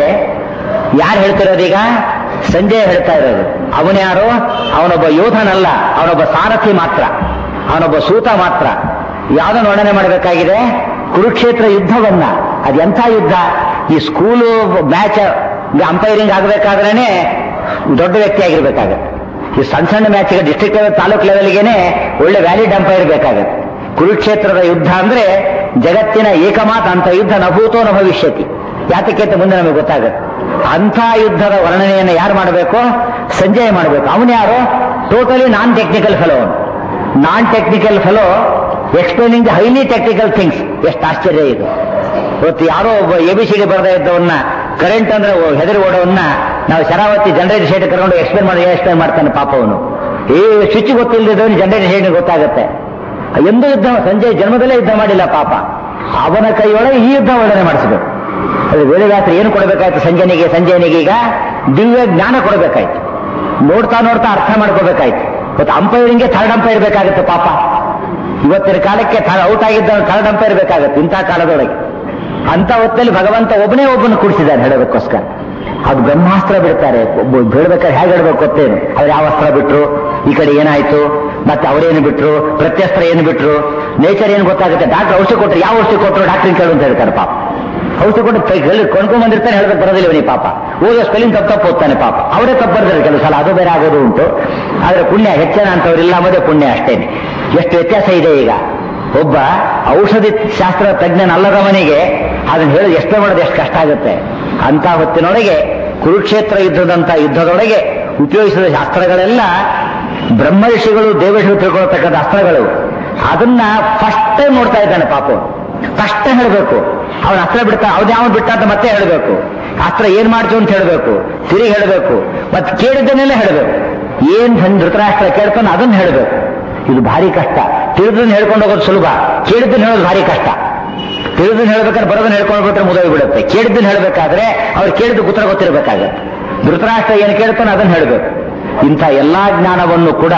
ಯಾರು ಹೇಳ್ತಿರೋದೀಗ ಸಂಜಯ್ ಹೇಳ್ತಾ ಇರೋದು ಅವನ್ಯಾರು ಅವನೊಬ್ಬ ಯೋಧನಲ್ಲ ಅವನೊಬ್ಬ ಸಾರಥಿ ಮಾತ್ರ ಅವನೊಬ್ಬ ಸೂತ ಮಾತ್ರ ಯಾವ್ದನ್ನು ವರ್ಣನೆ ಮಾಡಬೇಕಾಗಿದೆ ಕುರುಕ್ಷೇತ್ರ ಯುದ್ಧವನ್ನ ಅದೆಂಥ ಯುದ್ಧ ಈ ಸ್ಕೂಲು ಮ್ಯಾಚ್ ಅಂಪೈರಿಂಗ್ ಆಗಬೇಕಾದ್ರೇನೆ ದೊಡ್ಡ ವ್ಯಕ್ತಿ ಆಗಿರ್ಬೇಕಾಗತ್ತೆ ಈ ಸಣ್ಣ ಸಣ್ಣ ಮ್ಯಾಚ್ಗೆ ಡಿಸ್ಟ್ರಿಕ್ಟ್ ಲೆವೆಲ್ ತಾಲೂಕ್ ಲೆವೆಲ್ಗೆನೆ ಒಳ್ಳೆ ವ್ಯಾಲಿಡ್ ಅಂಪೈರ್ ಬೇಕಾಗತ್ತೆ ಕುರುಕ್ಷೇತ್ರದ ಯುದ್ಧ ಅಂದ್ರೆ ಜಗತ್ತಿನ ಏಕಮಾತ ಅಂತ ಯುದ್ಧ ನಭೂತೋ ನ ಭವಿಷ್ಯತಿ ಯಾತಕ್ಕೆ ಅಂತ ಮುಂದೆ ನಮಗೆ ಗೊತ್ತಾಗುತ್ತೆ ಅಂಥ ಯುದ್ಧದ ವರ್ಣನೆಯನ್ನು ಯಾರು ಮಾಡಬೇಕು ಸಂಜಯ್ ಮಾಡಬೇಕು ಅವನು ಯಾರು ಟೋಟಲಿ ನಾನ್ ಟೆಕ್ನಿಕಲ್ ಫೆಲೋ ಅವನು non technical fellow explaining the highly technical things ಎಷ್ಟು ಆಶ್ಚರ್ಯ ಇದು ಇವತ್ತು ಯಾರೋ ಒಬ್ಬ ಎ ಬಿ ಸಿ ಡಿ ಬರದೇ ಇದ್ದವನ್ನ ಕರೆಂಟ್ ಅಂದ್ರೆ ಓ- ಹೆದರಿ ಓಡೋವನ್ನ ನಾವು ಶರಾವತಿ ಜನರೇಟರ್ ಶೇಡ್ ಕರ್ಕೊಂಡು ಎಕ್ಸ್ಪ್ಲೇನ್ ಮಾಡಿ ಎಕ್ಸ್ಪ್ಲೇನ್ ಮಾಡ್ತಾನೆ ಪಾಪ ಅವನು ಏ ಸ್ವಿಚ್ ಗೊತ್ತಿಲ್ಲದವನು ಜನರೇಟರ್ ಶೇಡ್ ಗೊತ್ತಾಗುತ್ತೆ ಎಂದೂ ಯುದ್ಧ ಸಂಜಯ್ ಜನ್ಮದಲ್ಲೇ ಯುದ್ಧ ಮಾಡಿಲ್ಲ ಪಾಪ ಅವನ ಕೈಯೊಳಗೆ ಈ ಯುದ್ಧ ವರ್ಣನೆ ಮಾಡಿಸಬೇಕು ಅದು ವೇದವ್ಯಾಸರು ಏನು ಕೊಡಬೇಕಾಯ್ತು ಸಂಜಯನಿಗೆ ಸಂಜಯನಿಗೆ ಈಗ ದಿವ್ಯ ಜ್ಞಾನ ಕೊಡಬೇಕಾಯ್ತು ನೋಡ್ತಾ ನೋಡ್ತಾ ಅರ್ಥ ಮಾಡ್ಕೋಬೇಕಾಯ್ತು ಇವತ್ತು ಅಂಪೈರಿಂಗ್ಗೆ ಥರ್ಡ್ ಅಂಪೈರ್ ಬೇಕಾಗುತ್ತೆ ಪಾಪ ಇವತ್ತಿನ ಕಾಲಕ್ಕೆ ಔಟ್ ಆಗಿದ್ದ ಥರ್ಡ್ ಅಂಪೈರ್ ಬೇಕಾಗುತ್ತೆ ಇಂಥ ಕಾಲದೊಳಗೆ ಅಂತ ಹೊತ್ತಲ್ಲಿ ಭಗವಂತ ಒಬ್ಬನೇ ಒಬ್ಬನ ಕೂಡಿಸಿದ್ದಾನೆ ಹೇಳೋದಕ್ಕೋಸ್ಕರ ಅದು ಬ್ರಹ್ಮಾಸ್ತ್ರ ಬಿಡ್ತಾರೆ ಒಬ್ಬ ಬೀಳ್ಬೇಕಾದ್ರೆ ಹೇಗೆ ಹೇಳ್ಬೇಕು ಗೊತ್ತೇನು ಅವ್ರು ಯಾವ ಅಸ್ತ್ರ ಬಿಟ್ರು ಈ ಕಡೆ ಏನಾಯ್ತು ಮತ್ತೆ ಅವರೇನು ಬಿಟ್ರು ಪ್ರತ್ಯಸ್ತ್ರ ಏನು ಬಿಟ್ರು ನೇಚರ್ ಏನು ಗೊತ್ತಾಗುತ್ತೆ ಡಾಕ್ಟರ್ ಔಷಧಿ ಕೊಟ್ಟರು ಯಾವ ಔಷಧಿ ಕೊಟ್ಟರು ಡಾಕ್ಟ್ರಿನ ಕೇಳು ಅಂತ ಹೇಳ್ತಾರೆ ಪಾಪ ಔಷಧಿ ಕೊಟ್ಟು ಕೈ- ಹೇಳಿ ಕೊಂಡ್ಕೊಂಡ್ ಬಂದಿರ್ತಾನೆ ಹೇಳೋದಕ್ಕೆ ಬರೋದಿಲ್ಲ ಇವನಿಗೆ ಪಾಪ ಓದೋ ಸ್ಪೆಲ್ಲಿಂಗ್ ತಪ್ಪು ತಪ್ಪು ಓದ್ತಾನೆ ಪಾಪ ಅವರೇ ತಪ್ಪು ಬರ್ತಾರೆ ಕೆಲವು ಸಲ ಅದು ಬೇರೆ ಆಗೋದು ಉಂಟು ಆದ್ರೆ ಪುಣ್ಯ ಹೆಚ್ಚನ ಅಂತವ್ರಿಲ್ಲ ಅನ್ನೋದೇ ಪುಣ್ಯ ಅಷ್ಟೇನೆ ಎಷ್ಟು ವ್ಯತ್ಯಾಸ ಇದೆ ಈಗ ಒಬ್ಬ ಔಷಧಿ ಶಾಸ್ತ್ರ ತಜ್ಞನಲ್ಲದವನಿಗೆ ಅದನ್ನ ಹೇಳಿ ಎಷ್ಟೇ ಮಾಡೋದು ಎಷ್ಟು ಕಷ್ಟ ಆಗುತ್ತೆ ಅಂತ ಹೊತ್ತಿನೊಳಗೆ ಕುರುಕ್ಷೇತ್ರ ಯುದ್ಧದಂತ ಯುದ್ಧದೊಳಗೆ ಉಪಯೋಗಿಸಿದ ಶಾಸ್ತ್ರಗಳೆಲ್ಲ ಬ್ರಹ್ಮ ಋಷಿಗಳು ದೇವಋಷಿಗಳು ತಿಳ್ಕೊಳ್ತಕ್ಕಂಥ ಅಸ್ತ್ರಗಳು ಅದನ್ನ ಫಸ್ಟ್ ಟೈಮ್ ನೋಡ್ತಾ ಇದ್ದಾನೆ ಪಾಪ ಫಸ್ಟ್ ಹೇಳಬೇಕು ಅವನ ಅಸ್ತ್ರ ಬಿಡ್ತಾ ಅವ್ನು ಯಾವ ಬಿಟ್ಟ ಅಂತ ಮತ್ತೆ ಹೇಳಬೇಕು ಅಸ್ತ್ರ ಏನ್ ಮಾಡ್ತೀವಿ ಅಂತ ಹೇಳಬೇಕು ತಿರುಗಿ ಹೇಳಬೇಕು ಮತ್ತೆ ಕೇಳಿದ್ದನ್ನೆಲ್ಲ ಹೇಳಬೇಕು ಏನ್ ಹಂಗ್ ಧೃತರಾಷ್ಟ್ರ ಕೇಳ್ತಾನೆ ಅದನ್ನ ಹೇಳಬೇಕು ಇದು ಭಾರಿ ಕಷ್ಟ ತಿಳಿದನ್ನ ಹೇಳ್ಕೊಂಡು ಹೋಗೋದು ಸುಲಭ ಕೇಳಿದ್ದನ್ನ ಹೇಳೋದು ಭಾರಿ ಕಷ್ಟ ತಿಳಿದನ್ನ ಹೇಳ್ಬೇಕಾದ್ರೆ ಬರೋದನ್ನ ಹೇಳ್ಕೊಂಡು ಬಿಟ್ರೆ ಮುದೋಗಿ ಬಿಡುತ್ತೆ ಕೇಳಿದ್ದನ್ನ ಹೇಳ್ಬೇಕಾದ್ರೆ ಅವ್ರು ಕೇಳಿದ್ದು ಉತ್ತರ ಗೊತ್ತಿರಬೇಕಾಗತ್ತೆ ಧೃತರಾಷ್ಟ್ರ ಏನು ಕೇಳ್ತಾನೆ ಅದನ್ನ ಹೇಳಬೇಕು ಇಂಥ ಎಲ್ಲಾ ಜ್ಞಾನವನ್ನು ಕೂಡ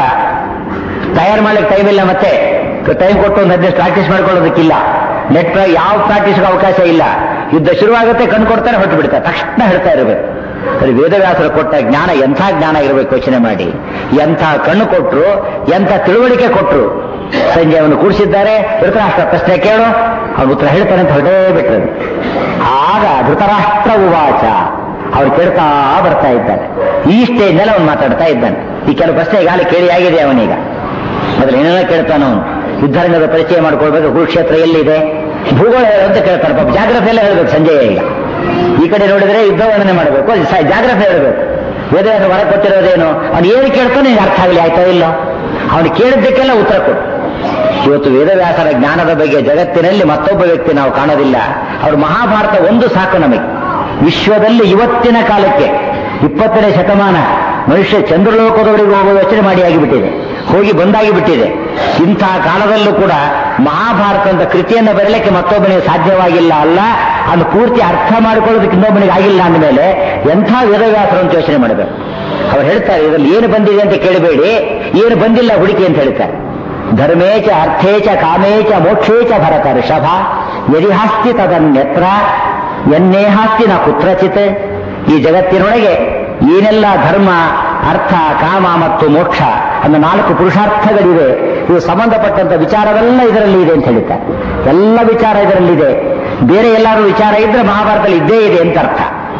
ತಯಾರು ಮಾಡ್ಲಿಕ್ಕೆ ಟೈಮ್ ಇಲ್ಲ ಮತ್ತೆ ಟೈಮ್ ಕೊಟ್ಟು ಒಂದು ಹದಿನೈದು ಪ್ರಾಕ್ಟೀಸ್ ಮಾಡ್ಕೊಳ್ಳೋದಕ್ಕಿಲ್ಲ ನೆಟ್ ಯಾವ ಪ್ರಾಕ್ಟೀಸ್ಗೆ ಅವಕಾಶ ಇಲ್ಲ ಯುದ್ಧ ಶುರುವಾಗುತ್ತೆ ಕಣ್ಣು ಕೊಡ್ತಾರೆ ಹೊಟ್ಟು ಬಿಡ್ತಾರೆ ತಕ್ಷಣ ಹೇಳ್ತಾ ಇರಬೇಕು ಸರಿ ವೇದವ್ಯಾಸರು ಕೊಟ್ಟ ಜ್ಞಾನ ಎಂಥ ಜ್ಞಾನ ಇರಬೇಕು ಯೋಚನೆ ಮಾಡಿ ಎಂಥ ಕಣ್ಣು ಕೊಟ್ರು ಎಂಥ ತಿಳುವಳಿಕೆ ಕೊಟ್ರು ಸಂಜೆ ಅವನು ಕೂಡಿಸಿದ್ದಾರೆ ಧೃತರಾಷ್ಟ್ರ ಪ್ರಶ್ನೆ ಕೇಳು ಅವನು ಉತ್ತರ ಹೇಳ್ತಾನೆ ಅಂತ ಹೊರಟೇ ಬಿಟ್ರು ಆಗ ಧೃತರಾಷ್ಟ್ರ ಉವಾಚ ಅವ್ರು ಕೇಳ್ತಾ ಬರ್ತಾ ಇದ್ದಾನೆ ಈ ಸ್ಟೇಜ್ ಮೇಲೆ ಅವನು ಮಾತಾಡ್ತಾ ಇದ್ದಾನೆ ಈ ಕೆಲವು ಪ್ರಶ್ನೆ ಈಗಾಗಲೇ ಕೇಳಿ ಆಗಿದೆ ಅವನೀಗ ಮೊದಲು ಏನೆಲ್ಲ ಕೇಳ್ತಾನೆ ಅವನು ಯುದ್ಧರಂಗದ ಪರಿಚಯ ಮಾಡ್ಕೊಳ್ಬೇಕು ಕುರುಕ್ಷೇತ್ರ ಎಲ್ಲಿದೆ ಭೂಗೋಳ ಹೇಳು ಅಂತ ಕೇಳ್ತಾನೆ ಪಾಪ ಜಾಗ್ರಫಿ ಎಲ್ಲ ಹೇಳ್ಬೇಕು ಸಂಜಯ ಈಗ ಈ ಕಡೆ ನೋಡಿದ್ರೆ ಯುದ್ಧ ವರ್ಣನೆ ಮಾಡಬೇಕು ಜಾಗ್ರಫಿ ಹೇಳ್ಬೇಕು ವೇದವ್ಯಾಸ ಹೊರ ಕೊಟ್ಟಿರೋದೇನು ಅವ್ನು ಏನು ಕೇಳ್ತಾನೆ ನಿಂಗೆ ಅರ್ಥ ಆಗಲಿ ಆಯ್ತೋ ಇಲ್ಲ ಅವನು ಕೇಳಿದ್ದಕ್ಕೆಲ್ಲ ಉತ್ತರ ಕೊಡು ಇವತ್ತು ವೇದವ್ಯಾಸರ ಜ್ಞಾನದ ಬಗ್ಗೆ ಜಗತ್ತಿನಲ್ಲಿ ಮತ್ತೊಬ್ಬ ವ್ಯಕ್ತಿ ನಾವು ಕಾಣೋದಿಲ್ಲ ಅವರು ಮಹಾಭಾರತ ಒಂದು ಸಾಕು ನಮಗೆ ವಿಶ್ವದಲ್ಲಿ ಇವತ್ತಿನ ಕಾಲಕ್ಕೆ ಇಪ್ಪತ್ತನೇ ಶತಮಾನ ಮನುಷ್ಯ ಚಂದ್ರಲೋಕದವರೆಗೂ ಹೋಗುವ ಯೋಚನೆ ಮಾಡಿ ಆಗಿಬಿಟ್ಟಿದೆ ಹೋಗಿ ಬಂದಾಗಿ ಬಿಟ್ಟಿದೆ ಇಂತಹ ಕಾಲದಲ್ಲೂ ಕೂಡ ಮಹಾಭಾರತ ಅಂತ ಕೃತಿಯನ್ನು ಬರಲಿಕ್ಕೆ ಮತ್ತೊಬ್ಬನಿಗೆ ಸಾಧ್ಯವಾಗಿಲ್ಲ ಅಲ್ಲ ಅದು ಪೂರ್ತಿ ಅರ್ಥ ಮಾಡ್ಕೊಳ್ಳೋದಕ್ಕೆ ಇನ್ನೊಬ್ಬನಿಗೆ ಆಗಿಲ್ಲ ಅಂದಮೇಲೆ ಎಂಥ ವೇದವ್ಯಾಸರು ಅಂತ ಯೋಚನೆ ಮಾಡಬೇಕು ಅವ್ರು ಹೇಳ್ತಾರೆ ಇದರಲ್ಲಿ ಏನು ಬಂದಿದೆ ಅಂತ ಕೇಳಬೇಡಿ ಏನು ಬಂದಿಲ್ಲ ಹುಡುಕಿ ಅಂತ ಹೇಳ್ತಾರೆ ಧರ್ಮೇಚ ಅರ್ಥೇಚ ಕಾಮೇಚ ಮೋಕ್ಷೇಚ ಭರತ ಋಷಭ ಯದಿ ಹಾಸ್ತಿ ತದನ್ಯತ್ರ ಎನ್ನೇಹಾಸ್ತಿ ನ ಕುತ್ರಚಿತ್ ಈ ಜಗತ್ತಿನೊಳಗೆ ಏನೆಲ್ಲ ಧರ್ಮ ಅರ್ಥ ಕಾಮ ಮತ್ತು ಮೋಕ್ಷ ಅನ್ನೋ ನಾಲ್ಕು ಪುರುಷಾರ್ಥಗಳಿವೆ ಇವು ಸಂಬಂಧಪಟ್ಟಂತ ವಿಚಾರವೆಲ್ಲ ಇದರಲ್ಲಿ ಇದೆ ಅಂತ ಹೇಳ್ತಾರೆ ಎಲ್ಲ ವಿಚಾರ ಇದರಲ್ಲಿದೆ ಬೇರೆ ಎಲ್ಲಾರು ವಿಚಾರ ಇದ್ರೆ ಮಹಾಭಾರತದಲ್ಲಿ ಇದ್ದೇ ಇದೆ ಅಂತ ಅರ್ಥ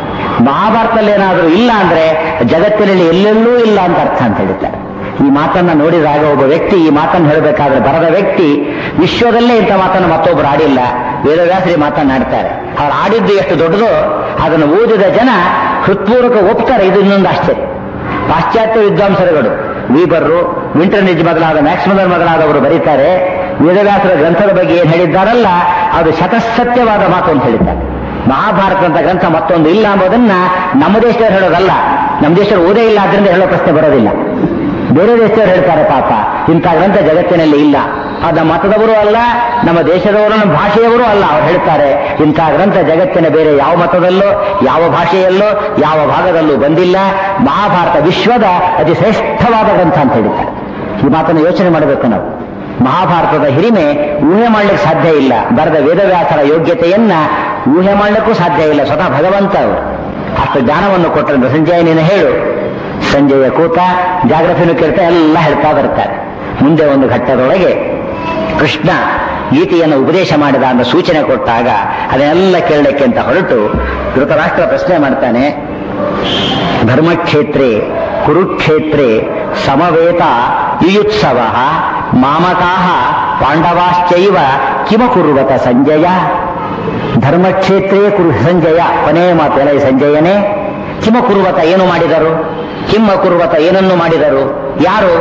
ಮಹಾಭಾರತದಲ್ಲಿ ಏನಾದರೂ ಇಲ್ಲ ಅಂದ್ರೆ ಜಗತ್ತಿನಲ್ಲಿ ಎಲ್ಲೆಲ್ಲೂ ಇಲ್ಲ ಅಂತ ಅರ್ಥ ಅಂತ ಹೇಳ್ತಾರೆ ಈ ಮಾತನ್ನ ನೋಡಿದಾಗ ಒಬ್ಬ ವ್ಯಕ್ತಿ ಈ ಮಾತನ್ನು ಹೇಳಬೇಕಾದ್ರೆ ಬರದ ವ್ಯಕ್ತಿ ವಿಶ್ವದಲ್ಲೇ ಇಂಥ ಮಾತನ್ನು ಮತ್ತೊಬ್ಬರು ಆಡಿಲ್ಲ ವೇದವ್ಯಾಸರಿ ಮಾತನ್ನಾಡ್ತಾರೆ ಅವ್ರು ಆಡಿದ್ದು ಎಷ್ಟು ದೊಡ್ಡದೋ ಅದನ್ನು ಓದಿದ ಜನ ಹೃತ್ಪೂರ್ವಕ ಒಪ್ತಾರೆ ಇದು ಇನ್ನೊಂದು ಆಶ್ಚರ್ಯ ಪಾಶ್ಚಾತ್ಯ ವಿದ್ವಾಂಸರುಗಳು ವೀಬರ್ರು ವಿಂಟರ್ನಿಜ್ ಮೊದಲಾದ ಮ್ಯಾಕ್ಸ್ಮದರ್ ಮೊದಲಾದವರು ಬರೀತಾರೆ ವೇದವ್ಯಾಸರ ಗ್ರಂಥದ ಬಗ್ಗೆ ಏನು ಹೇಳಿದ್ದಾರಲ್ಲ ಅದು ಶತಸತ್ಯವಾದ ಮಾತು ಅಂತ ಹೇಳಿದ್ದಾರೆ ಮಹಾಭಾರತ ಅಂತ ಗ್ರಂಥ ಮತ್ತೊಂದು ಇಲ್ಲ ಎಂಬುದನ್ನ ನಮ್ಮ ದೇಶದವ್ರು ಹೇಳೋದಲ್ಲ ನಮ್ಮ ದೇಶದವ್ರು ಓದೇ ಇಲ್ಲ ಆದ್ರಿಂದ ಹೇಳೋ ಪ್ರಶ್ನೆ ಬರೋದಿಲ್ಲ ಬೇರೆ ದೇಶದವ್ರು ಹೇಳ್ತಾರೆ ಪಾಪ ಇಂಥ ಗ್ರಂಥ ಜಗತ್ತಿನಲ್ಲಿ ಇಲ್ಲ ಅದ ಮತದವರು ಅಲ್ಲ ನಮ್ಮ ದೇಶದವರು ನಮ್ಮ ಭಾಷೆಯವರು ಅಲ್ಲ ಅವ್ರು ಹೇಳ್ತಾರೆ ಇಂಥ ಗ್ರಂಥ ಜಗತ್ತಿನ ಬೇರೆ ಯಾವ ಮತದಲ್ಲೋ ಯಾವ ಭಾಷೆಯಲ್ಲೋ ಯಾವ ಭಾಗದಲ್ಲೂ ಬಂದಿಲ್ಲ ಮಹಾಭಾರತ ವಿಶ್ವದ ಅತಿ ಶ್ರೇಷ್ಠವಾದ ಗ್ರಂಥ ಅಂತ ಹೇಳಿದ್ದಾರೆ ಈ ಮಾತನ್ನು ಯೋಚನೆ ಮಾಡಬೇಕು ನಾವು ಮಹಾಭಾರತದ ಹಿರಿಮೆ ಊಹೆ ಮಾಡಲಿಕ್ಕೆ ಸಾಧ್ಯ ಇಲ್ಲ ಬರೆದ ವೇದವ್ಯಾಸರ ಯೋಗ್ಯತೆಯನ್ನ ಊಹೆ ಮಾಡಲಿಕ್ಕೂ ಸಾಧ್ಯ ಇಲ್ಲ ಸ್ವತಃ ಭಗವಂತ ಅವರು ಅಷ್ಟು ಜ್ಞಾನವನ್ನು ಕೊಟ್ಟರೆ ಸಂಜಯ ನೀನು ಹೇಳು ಸಂಜೆಯ ಕೂತ ಜಾಗ್ರಫಿನೂ ಕೇಳ್ತಾ ಎಲ್ಲ ಹೇಳ್ತಾ ಬರ್ತಾರೆ ಮುಂದೆ ಒಂದು ಘಟ್ಟದೊಳಗೆ ಕೃಷ್ಣ ಗೀತೆಯನ್ನು ಉಪದೇಶ ಮಾಡಿದ ಅಂತ ಸೂಚನೆ ಕೊಟ್ಟಾಗ ಅದನ್ನೆಲ್ಲ ಕೇಳಲಿಕ್ಕೆ ಅಂತ ಹೊರಟು ಧೃತರಾಷ್ಟ್ರ ಪ್ರಶ್ನೆ ಮಾಡ್ತಾನೆ ಧರ್ಮಕ್ಷೇತ್ರೇ ಕುರುಕ್ಷೇತ್ರೇ ಸಮವೇತ ಯುಯುತ್ಸವ ಮಾಮಕಾಹ ಪಾಂಡವಾಶ್ಚೈವ ಕಿಮ ಕುರುವತ ಸಂಜಯ ಧರ್ಮಕ್ಷೇತ್ರೇ ಕುರು ಸಂಜಯ ಕೊನೆಯ ಮಾತು ಎಲೈ ಸಂಜಯನೇ ಕಿಮ ಕುರುವತ ಏನು ಮಾಡಿದರು ಕಿಮ್ಮ ಕುರುವತ ಏನನ್ನು ಮಾಡಿದರು ಯಾರು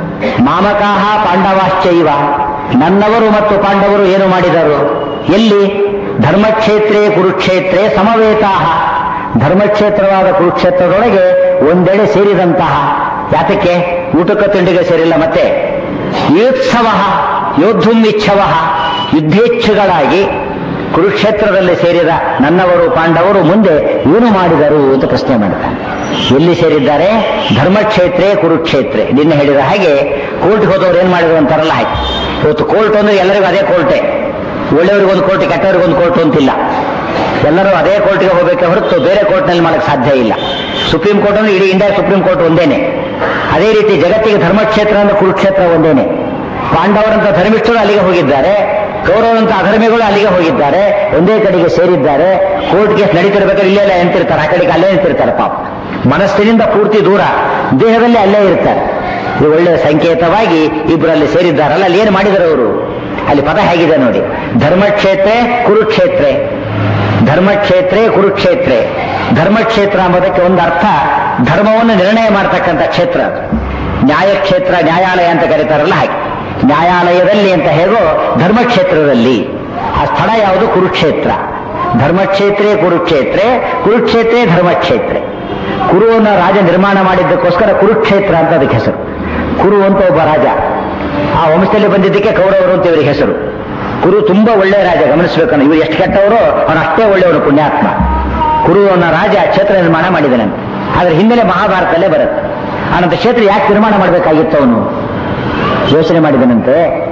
ಮಾಮಕಾಹ ಪಾಂಡವಾಶ್ಚೈವ ನನ್ನವರು ಮತ್ತು ಪಾಂಡವರು ಏನು ಮಾಡಿದರು ಎಲ್ಲಿ ಧರ್ಮಕ್ಷೇತ್ರೇ ಕುರುಕ್ಷೇತ್ರೇ ಸಮವೇತಾಹ ಧರ್ಮಕ್ಷೇತ್ರವಾದ ಕುರುಕ್ಷೇತ್ರದೊಳಗೆ ಒಂದೆಡೆ ಸೇರಿದಂತಹ ಯಾತಕ್ಕೆ ಊಟಕ್ಕೆ ತಿಂಡಿಗೆ ಸೇರಿಲ್ಲ ಮತ್ತೆ ಯೋತ್ಸವ ಯೋದ್ಧುಂ ಇಚ್ಛವ ಯುದ್ಧೇಚ್ಛುಗಳಾಗಿ ಕುರುಕ್ಷೇತ್ರದಲ್ಲಿ ಸೇರಿದ ನನ್ನವರು ಪಾಂಡವರು ಮುಂದೆ ಏನು ಮಾಡಿದರು ಅಂತ ಪ್ರಶ್ನೆ ಮಾಡ್ತಾರೆ ಎಲ್ಲಿ ಸೇರಿದ್ದಾರೆ ಧರ್ಮಕ್ಷೇತ್ರೇ ಕುರುಕ್ಷೇತ್ರೆ ನಿನ್ನೆ ಹೇಳಿದ ಹಾಗೆ ಕೋರ್ಟ್ಗೆ ಹೋದವ್ರು ಏನ್ ಮಾಡಿದ್ರು ಅಂತಾರಲ್ಲ ಆಯ್ತು ಇವತ್ತು ಕೋರ್ಟ್ ಅಂದ್ರೆ ಎಲ್ಲರಿಗೂ ಅದೇ ಕೋರ್ಟೆ ಒಳ್ಳೆಯವ್ರಿಗೊಂದು ಕೋರ್ಟ್ ಕೆಟ್ಟವ್ರಿಗೊಂದು ಕೋರ್ಟ್ ಅಂತಿಲ್ಲ ಎಲ್ಲರೂ ಅದೇ ಕೋರ್ಟ್ಗೆ ಹೋಗಬೇಕೆ ಹೊರತು ಬೇರೆ ಕೋರ್ಟ್ನಲ್ಲಿ ಮಾಡಕ್ಕೆ ಸಾಧ್ಯ ಇಲ್ಲ ಸುಪ್ರೀಂ ಕೋರ್ಟ್ ಅಂದ್ರೆ ಇಡೀ ಇಂಡಿಯಾ ಸುಪ್ರೀಂ ಕೋರ್ಟ್ ಒಂದೇನೆ ಅದೇ ರೀತಿ ಜಗತ್ತಿಗೆ ಧರ್ಮಕ್ಷೇತ್ರ ಅಂದ್ರೆ ಕುರುಕ್ಷೇತ್ರ ಒಂದೇನೆ ಪಾಂಡವರಂತ ಧರ್ಮಿಷ್ಠರು ಅಲ್ಲಿಗೆ ಹೋಗಿದ್ದಾರೆ ಕೌರವಂತ ಅಧರ್ಮಿಗಳು ಅಲ್ಲಿಗೆ ಹೋಗಿದ್ದಾರೆ ಒಂದೇ ಕಡೆಗೆ ಸೇರಿದ್ದಾರೆ ಕೋರ್ಟ್ ಕೇಸ್ ನಡೀತಿರ್ಬೇಕಾದ್ರೆ ಇಲ್ಲೇ ನಿಂತಿರ್ತಾರೆ ಆ ಕಡೆಗೆ ಅಲ್ಲೇ ನಿಂತಿರ್ತಾರೆ ಪಾಪ ಮನಸ್ಸಿನಿಂದ ಪೂರ್ತಿ ದೂರ ದೇಹದಲ್ಲಿ ಅಲ್ಲೇ ಇರ್ತಾರೆ ಇದು ಒಳ್ಳೆಯ ಸಂಕೇತವಾಗಿ ಇಬ್ಬರಲ್ಲಿ ಸೇರಿದ್ದಾರಲ್ಲ ಅಲ್ಲಿ ಏನು ಮಾಡಿದರು ಅವರು ಅಲ್ಲಿ ಪದ ಹೇಗಿದೆ ನೋಡಿ ಧರ್ಮಕ್ಷೇತ್ರ ಕುರುಕ್ಷೇತ್ರ ಧರ್ಮಕ್ಷೇತ್ರೇ ಕುರುಕ್ಷೇತ್ರೇ ಧರ್ಮಕ್ಷೇತ್ರ ಎಂಬುದಕ್ಕೆ ಒಂದು ಅರ್ಥ ಧರ್ಮವನ್ನು ನಿರ್ಣಯ ಮಾಡತಕ್ಕಂಥ ಕ್ಷೇತ್ರ ಅದು ನ್ಯಾಯಕ್ಷೇತ್ರ ನ್ಯಾಯಾಲಯ ಅಂತ ಕರೀತಾರಲ್ಲ ಹಾಗೆ ನ್ಯಾಯಾಲಯದಲ್ಲಿ ಅಂತ ಹೇಗೋ ಧರ್ಮಕ್ಷೇತ್ರದಲ್ಲಿ ಆ ಸ್ಥಳ ಯಾವುದು ಕುರುಕ್ಷೇತ್ರ ಧರ್ಮಕ್ಷೇತ್ರೇ ಕುರುಕ್ಷೇತ್ರೇ ಕುರುಕ್ಷೇತ್ರೇ ಧರ್ಮಕ್ಷೇತ್ರೆ ಕುರುವನ್ನ ರಾಜ ನಿರ್ಮಾಣ ಮಾಡಿದ್ದಕ್ಕೋಸ್ಕರ ಕುರುಕ್ಷೇತ್ರ ಅಂತ ಅದಕ್ಕೆ ಹೆಸರು ಕುರು ಅಂತ ಒಬ್ಬ ರಾಜ ಆ ವಂಶದಲ್ಲಿ ಬಂದಿದ್ದಕ್ಕೆ ಕೌರವರು ಅಂತ ಇವರಿಗೆ ಹೆಸರು ಕುರು ತುಂಬಾ ಒಳ್ಳೆಯ ರಾಜ ಗಮನಿಸಬೇಕನ್ನು ಇವರು ಎಷ್ಟು ಕೆಟ್ಟವರು ಅವನು ಅಷ್ಟೇ ಒಳ್ಳೆಯವನು ಪುಣ್ಯಾತ್ಮ ಕುರು ಅನ್ನೋ ರಾಜ ಕ್ಷೇತ್ರ ನಿರ್ಮಾಣ ಮಾಡಿದನಂತೆ ಆದ್ರೆ ಹಿನ್ನೆಲೆ ಮಹಾಭಾರತದಲ್ಲೇ ಬರುತ್ತೆ ಆನಂತರ ಕ್ಷೇತ್ರ ಯಾಕೆ ನಿರ್ಮಾಣ ಮಾಡಬೇಕಾಗಿತ್ತು ಅವನು ಯೋಚನೆ ಮಾಡಿದನಂತೆ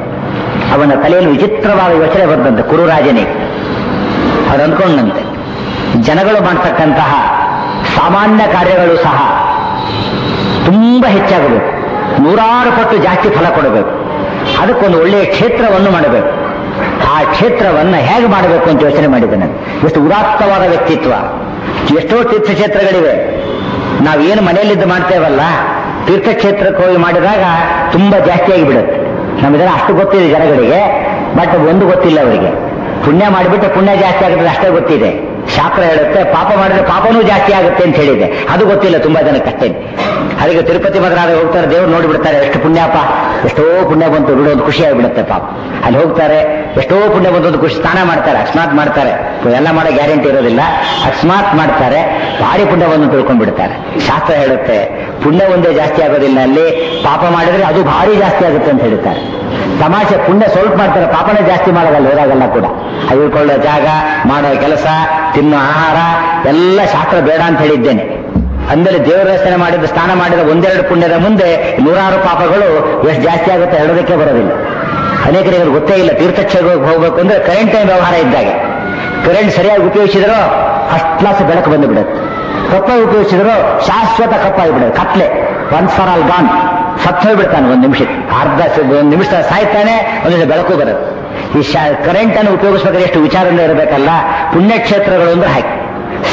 ಅವನ ತಲೆಯಲ್ಲಿ ವಿಚಿತ್ರವಾದ ಯೋಚನೆ ಬಂದಂತೆ ಕುರುರಾಜನಿಗೆ ಅವ್ರು ಅಂದ್ಕೊಂಡಂತೆ ಜನಗಳು ಮಾಡ್ತಕ್ಕಂತಹ ಸಾಮಾನ್ಯ ಕಾರ್ಯಗಳು ಸಹ ತುಂಬಾ ಹೆಚ್ಚಾಗಬೇಕು ನೂರಾರು ಪಟ್ಟು ಜಾಸ್ತಿ ಫಲ ಕೊಡಬೇಕು ಅದಕ್ಕೊಂದು ಒಳ್ಳೆಯ ಕ್ಷೇತ್ರವನ್ನು ಮಾಡಬೇಕು ಆ ಕ್ಷೇತ್ರವನ್ನ ಹೇಗೆ ಮಾಡಬೇಕು ಅಂತ ಯೋಚನೆ ಮಾಡಿದ್ದೇನೆ ಎಷ್ಟು ಉದಾತ್ತವಾದ ವ್ಯಕ್ತಿತ್ವ ಎಷ್ಟೋ ತೀರ್ಥಕ್ಷೇತ್ರಗಳಿವೆ ನಾವೇನು ಮನೆಯಲ್ಲಿದ್ದು ಮಾಡ್ತೇವಲ್ಲ ತೀರ್ಥಕ್ಷೇತ್ರಕ್ಕೆ ಹೋಗಿ ಮಾಡಿದಾಗ ತುಂಬಾ ಜಾಸ್ತಿ ಆಗಿಬಿಡುತ್ತೆ ನಮ್ಮಿದೆಲ್ಲ ಅಷ್ಟು ಗೊತ್ತಿದೆ ಜನಗಳಿಗೆ ಬಟ್ ಒಂದು ಗೊತ್ತಿಲ್ಲ ಅವರಿಗೆ ಪುಣ್ಯ ಮಾಡಿಬಿಟ್ಟು ಪುಣ್ಯ ಜಾಸ್ತಿ ಆಗುತ್ತೆ ಅಷ್ಟೇ ಗೊತ್ತಿದೆ ಶಾಸ್ತ್ರ ಹೇಳುತ್ತೆ ಪಾಪ ಮಾಡಿದ್ರೆ ಪಾಪನೂ ಜಾಸ್ತಿ ಆಗುತ್ತೆ ಅಂತ ಹೇಳಿದೆ ಅದು ಗೊತ್ತಿಲ್ಲ ತುಂಬಾ ಜನಕ್ಕೆ ಅಷ್ಟೇ ಅದಕ್ಕೆ ತಿರುಪತಿ ಮಗನಾದ ಹೋಗ್ತಾರೆ ದೇವ್ರು ನೋಡಿಬಿಡ್ತಾರೆ ಎಷ್ಟು ಪುಣ್ಯಪ್ಪ ಎಷ್ಟೋ ಪುಣ್ಯ ಬಂತು ಬಿಡು ಒಂದು ಖುಷಿ ಆಗಿಬಿಡುತ್ತೆ ಪಾಪ ಅಲ್ಲಿ ಹೋಗ್ತಾರೆ ಎಷ್ಟೋ ಪುಣ್ಯ ಬಂತು ಒಂದು ಖುಷಿ ಸ್ನಾನ ಮಾಡ್ತಾರೆ ಅಕಸ್ಮಾತ್ ಮಾಡ್ತಾರೆ ಎಲ್ಲ ಮಾಡೋ ಗ್ಯಾರಂಟಿ ಇರೋದಿಲ್ಲ ಅಕಸ್ಮಾತ್ ಮಾಡ್ತಾರೆ ಭಾರಿ ಪುಣ್ಯ ಬಂದು ತಿಳ್ಕೊಂಡ್ಬಿಡ್ತಾರೆ ಶಾಸ್ತ್ರ ಹೇಳುತ್ತೆ ಪುಣ್ಯ ಒಂದೇ ಜಾಸ್ತಿ ಆಗೋದಿಲ್ಲ ಅಲ್ಲಿ ಪಾಪ ಮಾಡಿದ್ರೆ ಅದು ಭಾರಿ ಜಾಸ್ತಿ ಆಗುತ್ತೆ ಅಂತ ಹೇಳ್ತಾರೆ ತಮಾಷೆ ಪುಣ್ಯ ಸ್ವಲ್ಪ ಮಾಡ್ತಾರೆ ಪಾಪನೇ ಜಾಸ್ತಿ ಮಾಡೋದಲ್ಲ ಹೋದಾಗೆಲ್ಲ ಕೂಡ ಅವಿಕೊಳ್ಳೋ ಜಾಗ ಮಾಡೋ ಕೆಲಸ ತಿನ್ನೋ ಆಹಾರ ಎಲ್ಲ ಶಾಸ್ತ್ರ ಬೇಡ ಅಂತ ಹೇಳಿದ್ದೇನೆ ಅಂದಲ್ಲಿ ದೇವರ ದರ್ಶನ ಮಾಡಿದ ಸ್ನಾನ ಮಾಡಿದ ಒಂದೆರಡು ಪುಣ್ಯದ ಮುಂದೆ ನೂರಾರು ಪಾಪಗಳು ಎಷ್ಟು ಜಾಸ್ತಿ ಆಗುತ್ತೆ ಹೇಳೋದಕ್ಕೆ ಬರೋದಿಲ್ಲ ಅನೇಕರಿಗೆ ಗೊತ್ತೇ ಇಲ್ಲ ತೀರ್ಥಕ್ಷೇತ್ರಕ್ಕೆ ಹೋಗ್ಬೇಕು ಅಂದ್ರೆ ಕರೆಂಟ್ ಟೈಮ್ ವ್ಯವಹಾರ ಇದ್ದಾಗೆ ಕರೆಂಟ್ ಸರಿಯಾಗಿ ಉಪಯೋಗಿಸಿದ್ರೋ ಫಸ್ಟ್ ಕ್ಲಾಸ್ ಬೆಳಕು ಬಂದು ಬಿಡುತ್ತೆ ಕಪ್ಪಾಗಿ ಉಪಯೋಗಿಸಿದ್ರು ಶಾಶ್ವತ ಕಪ್ಪಾಗಿ ಬಿಡುತ್ತೆ ಕತ್ಲೆ ಒನ್ಸ್ ಫಾರ್ ಆಲ್ ಗಾನ್ ಸತ್ತು ಹೋಗ್ಬಿಡ್ತಾನೆ ಒಂದು ನಿಮಿಷ ಅರ್ಧ ಒಂದು ನಿಮಿಷ ಸಾಯ್ತಾನೆ ಒಂದು ಬೆಳಕು ಬರುತ್ತೆ ಈ ಕರೆಂಟ್ ಅನ್ನು ಉಪಯೋಗಿಸ್ಬೇಕಾದ್ರೆ ಎಷ್ಟು ವಿಚಾರದಿಂದ ಇರಬೇಕಲ್ಲ ಪುಣ್ಯಕ್ಷೇತ್ರಗಳು ಅಂದ್ರೆ ಹಾಕಿ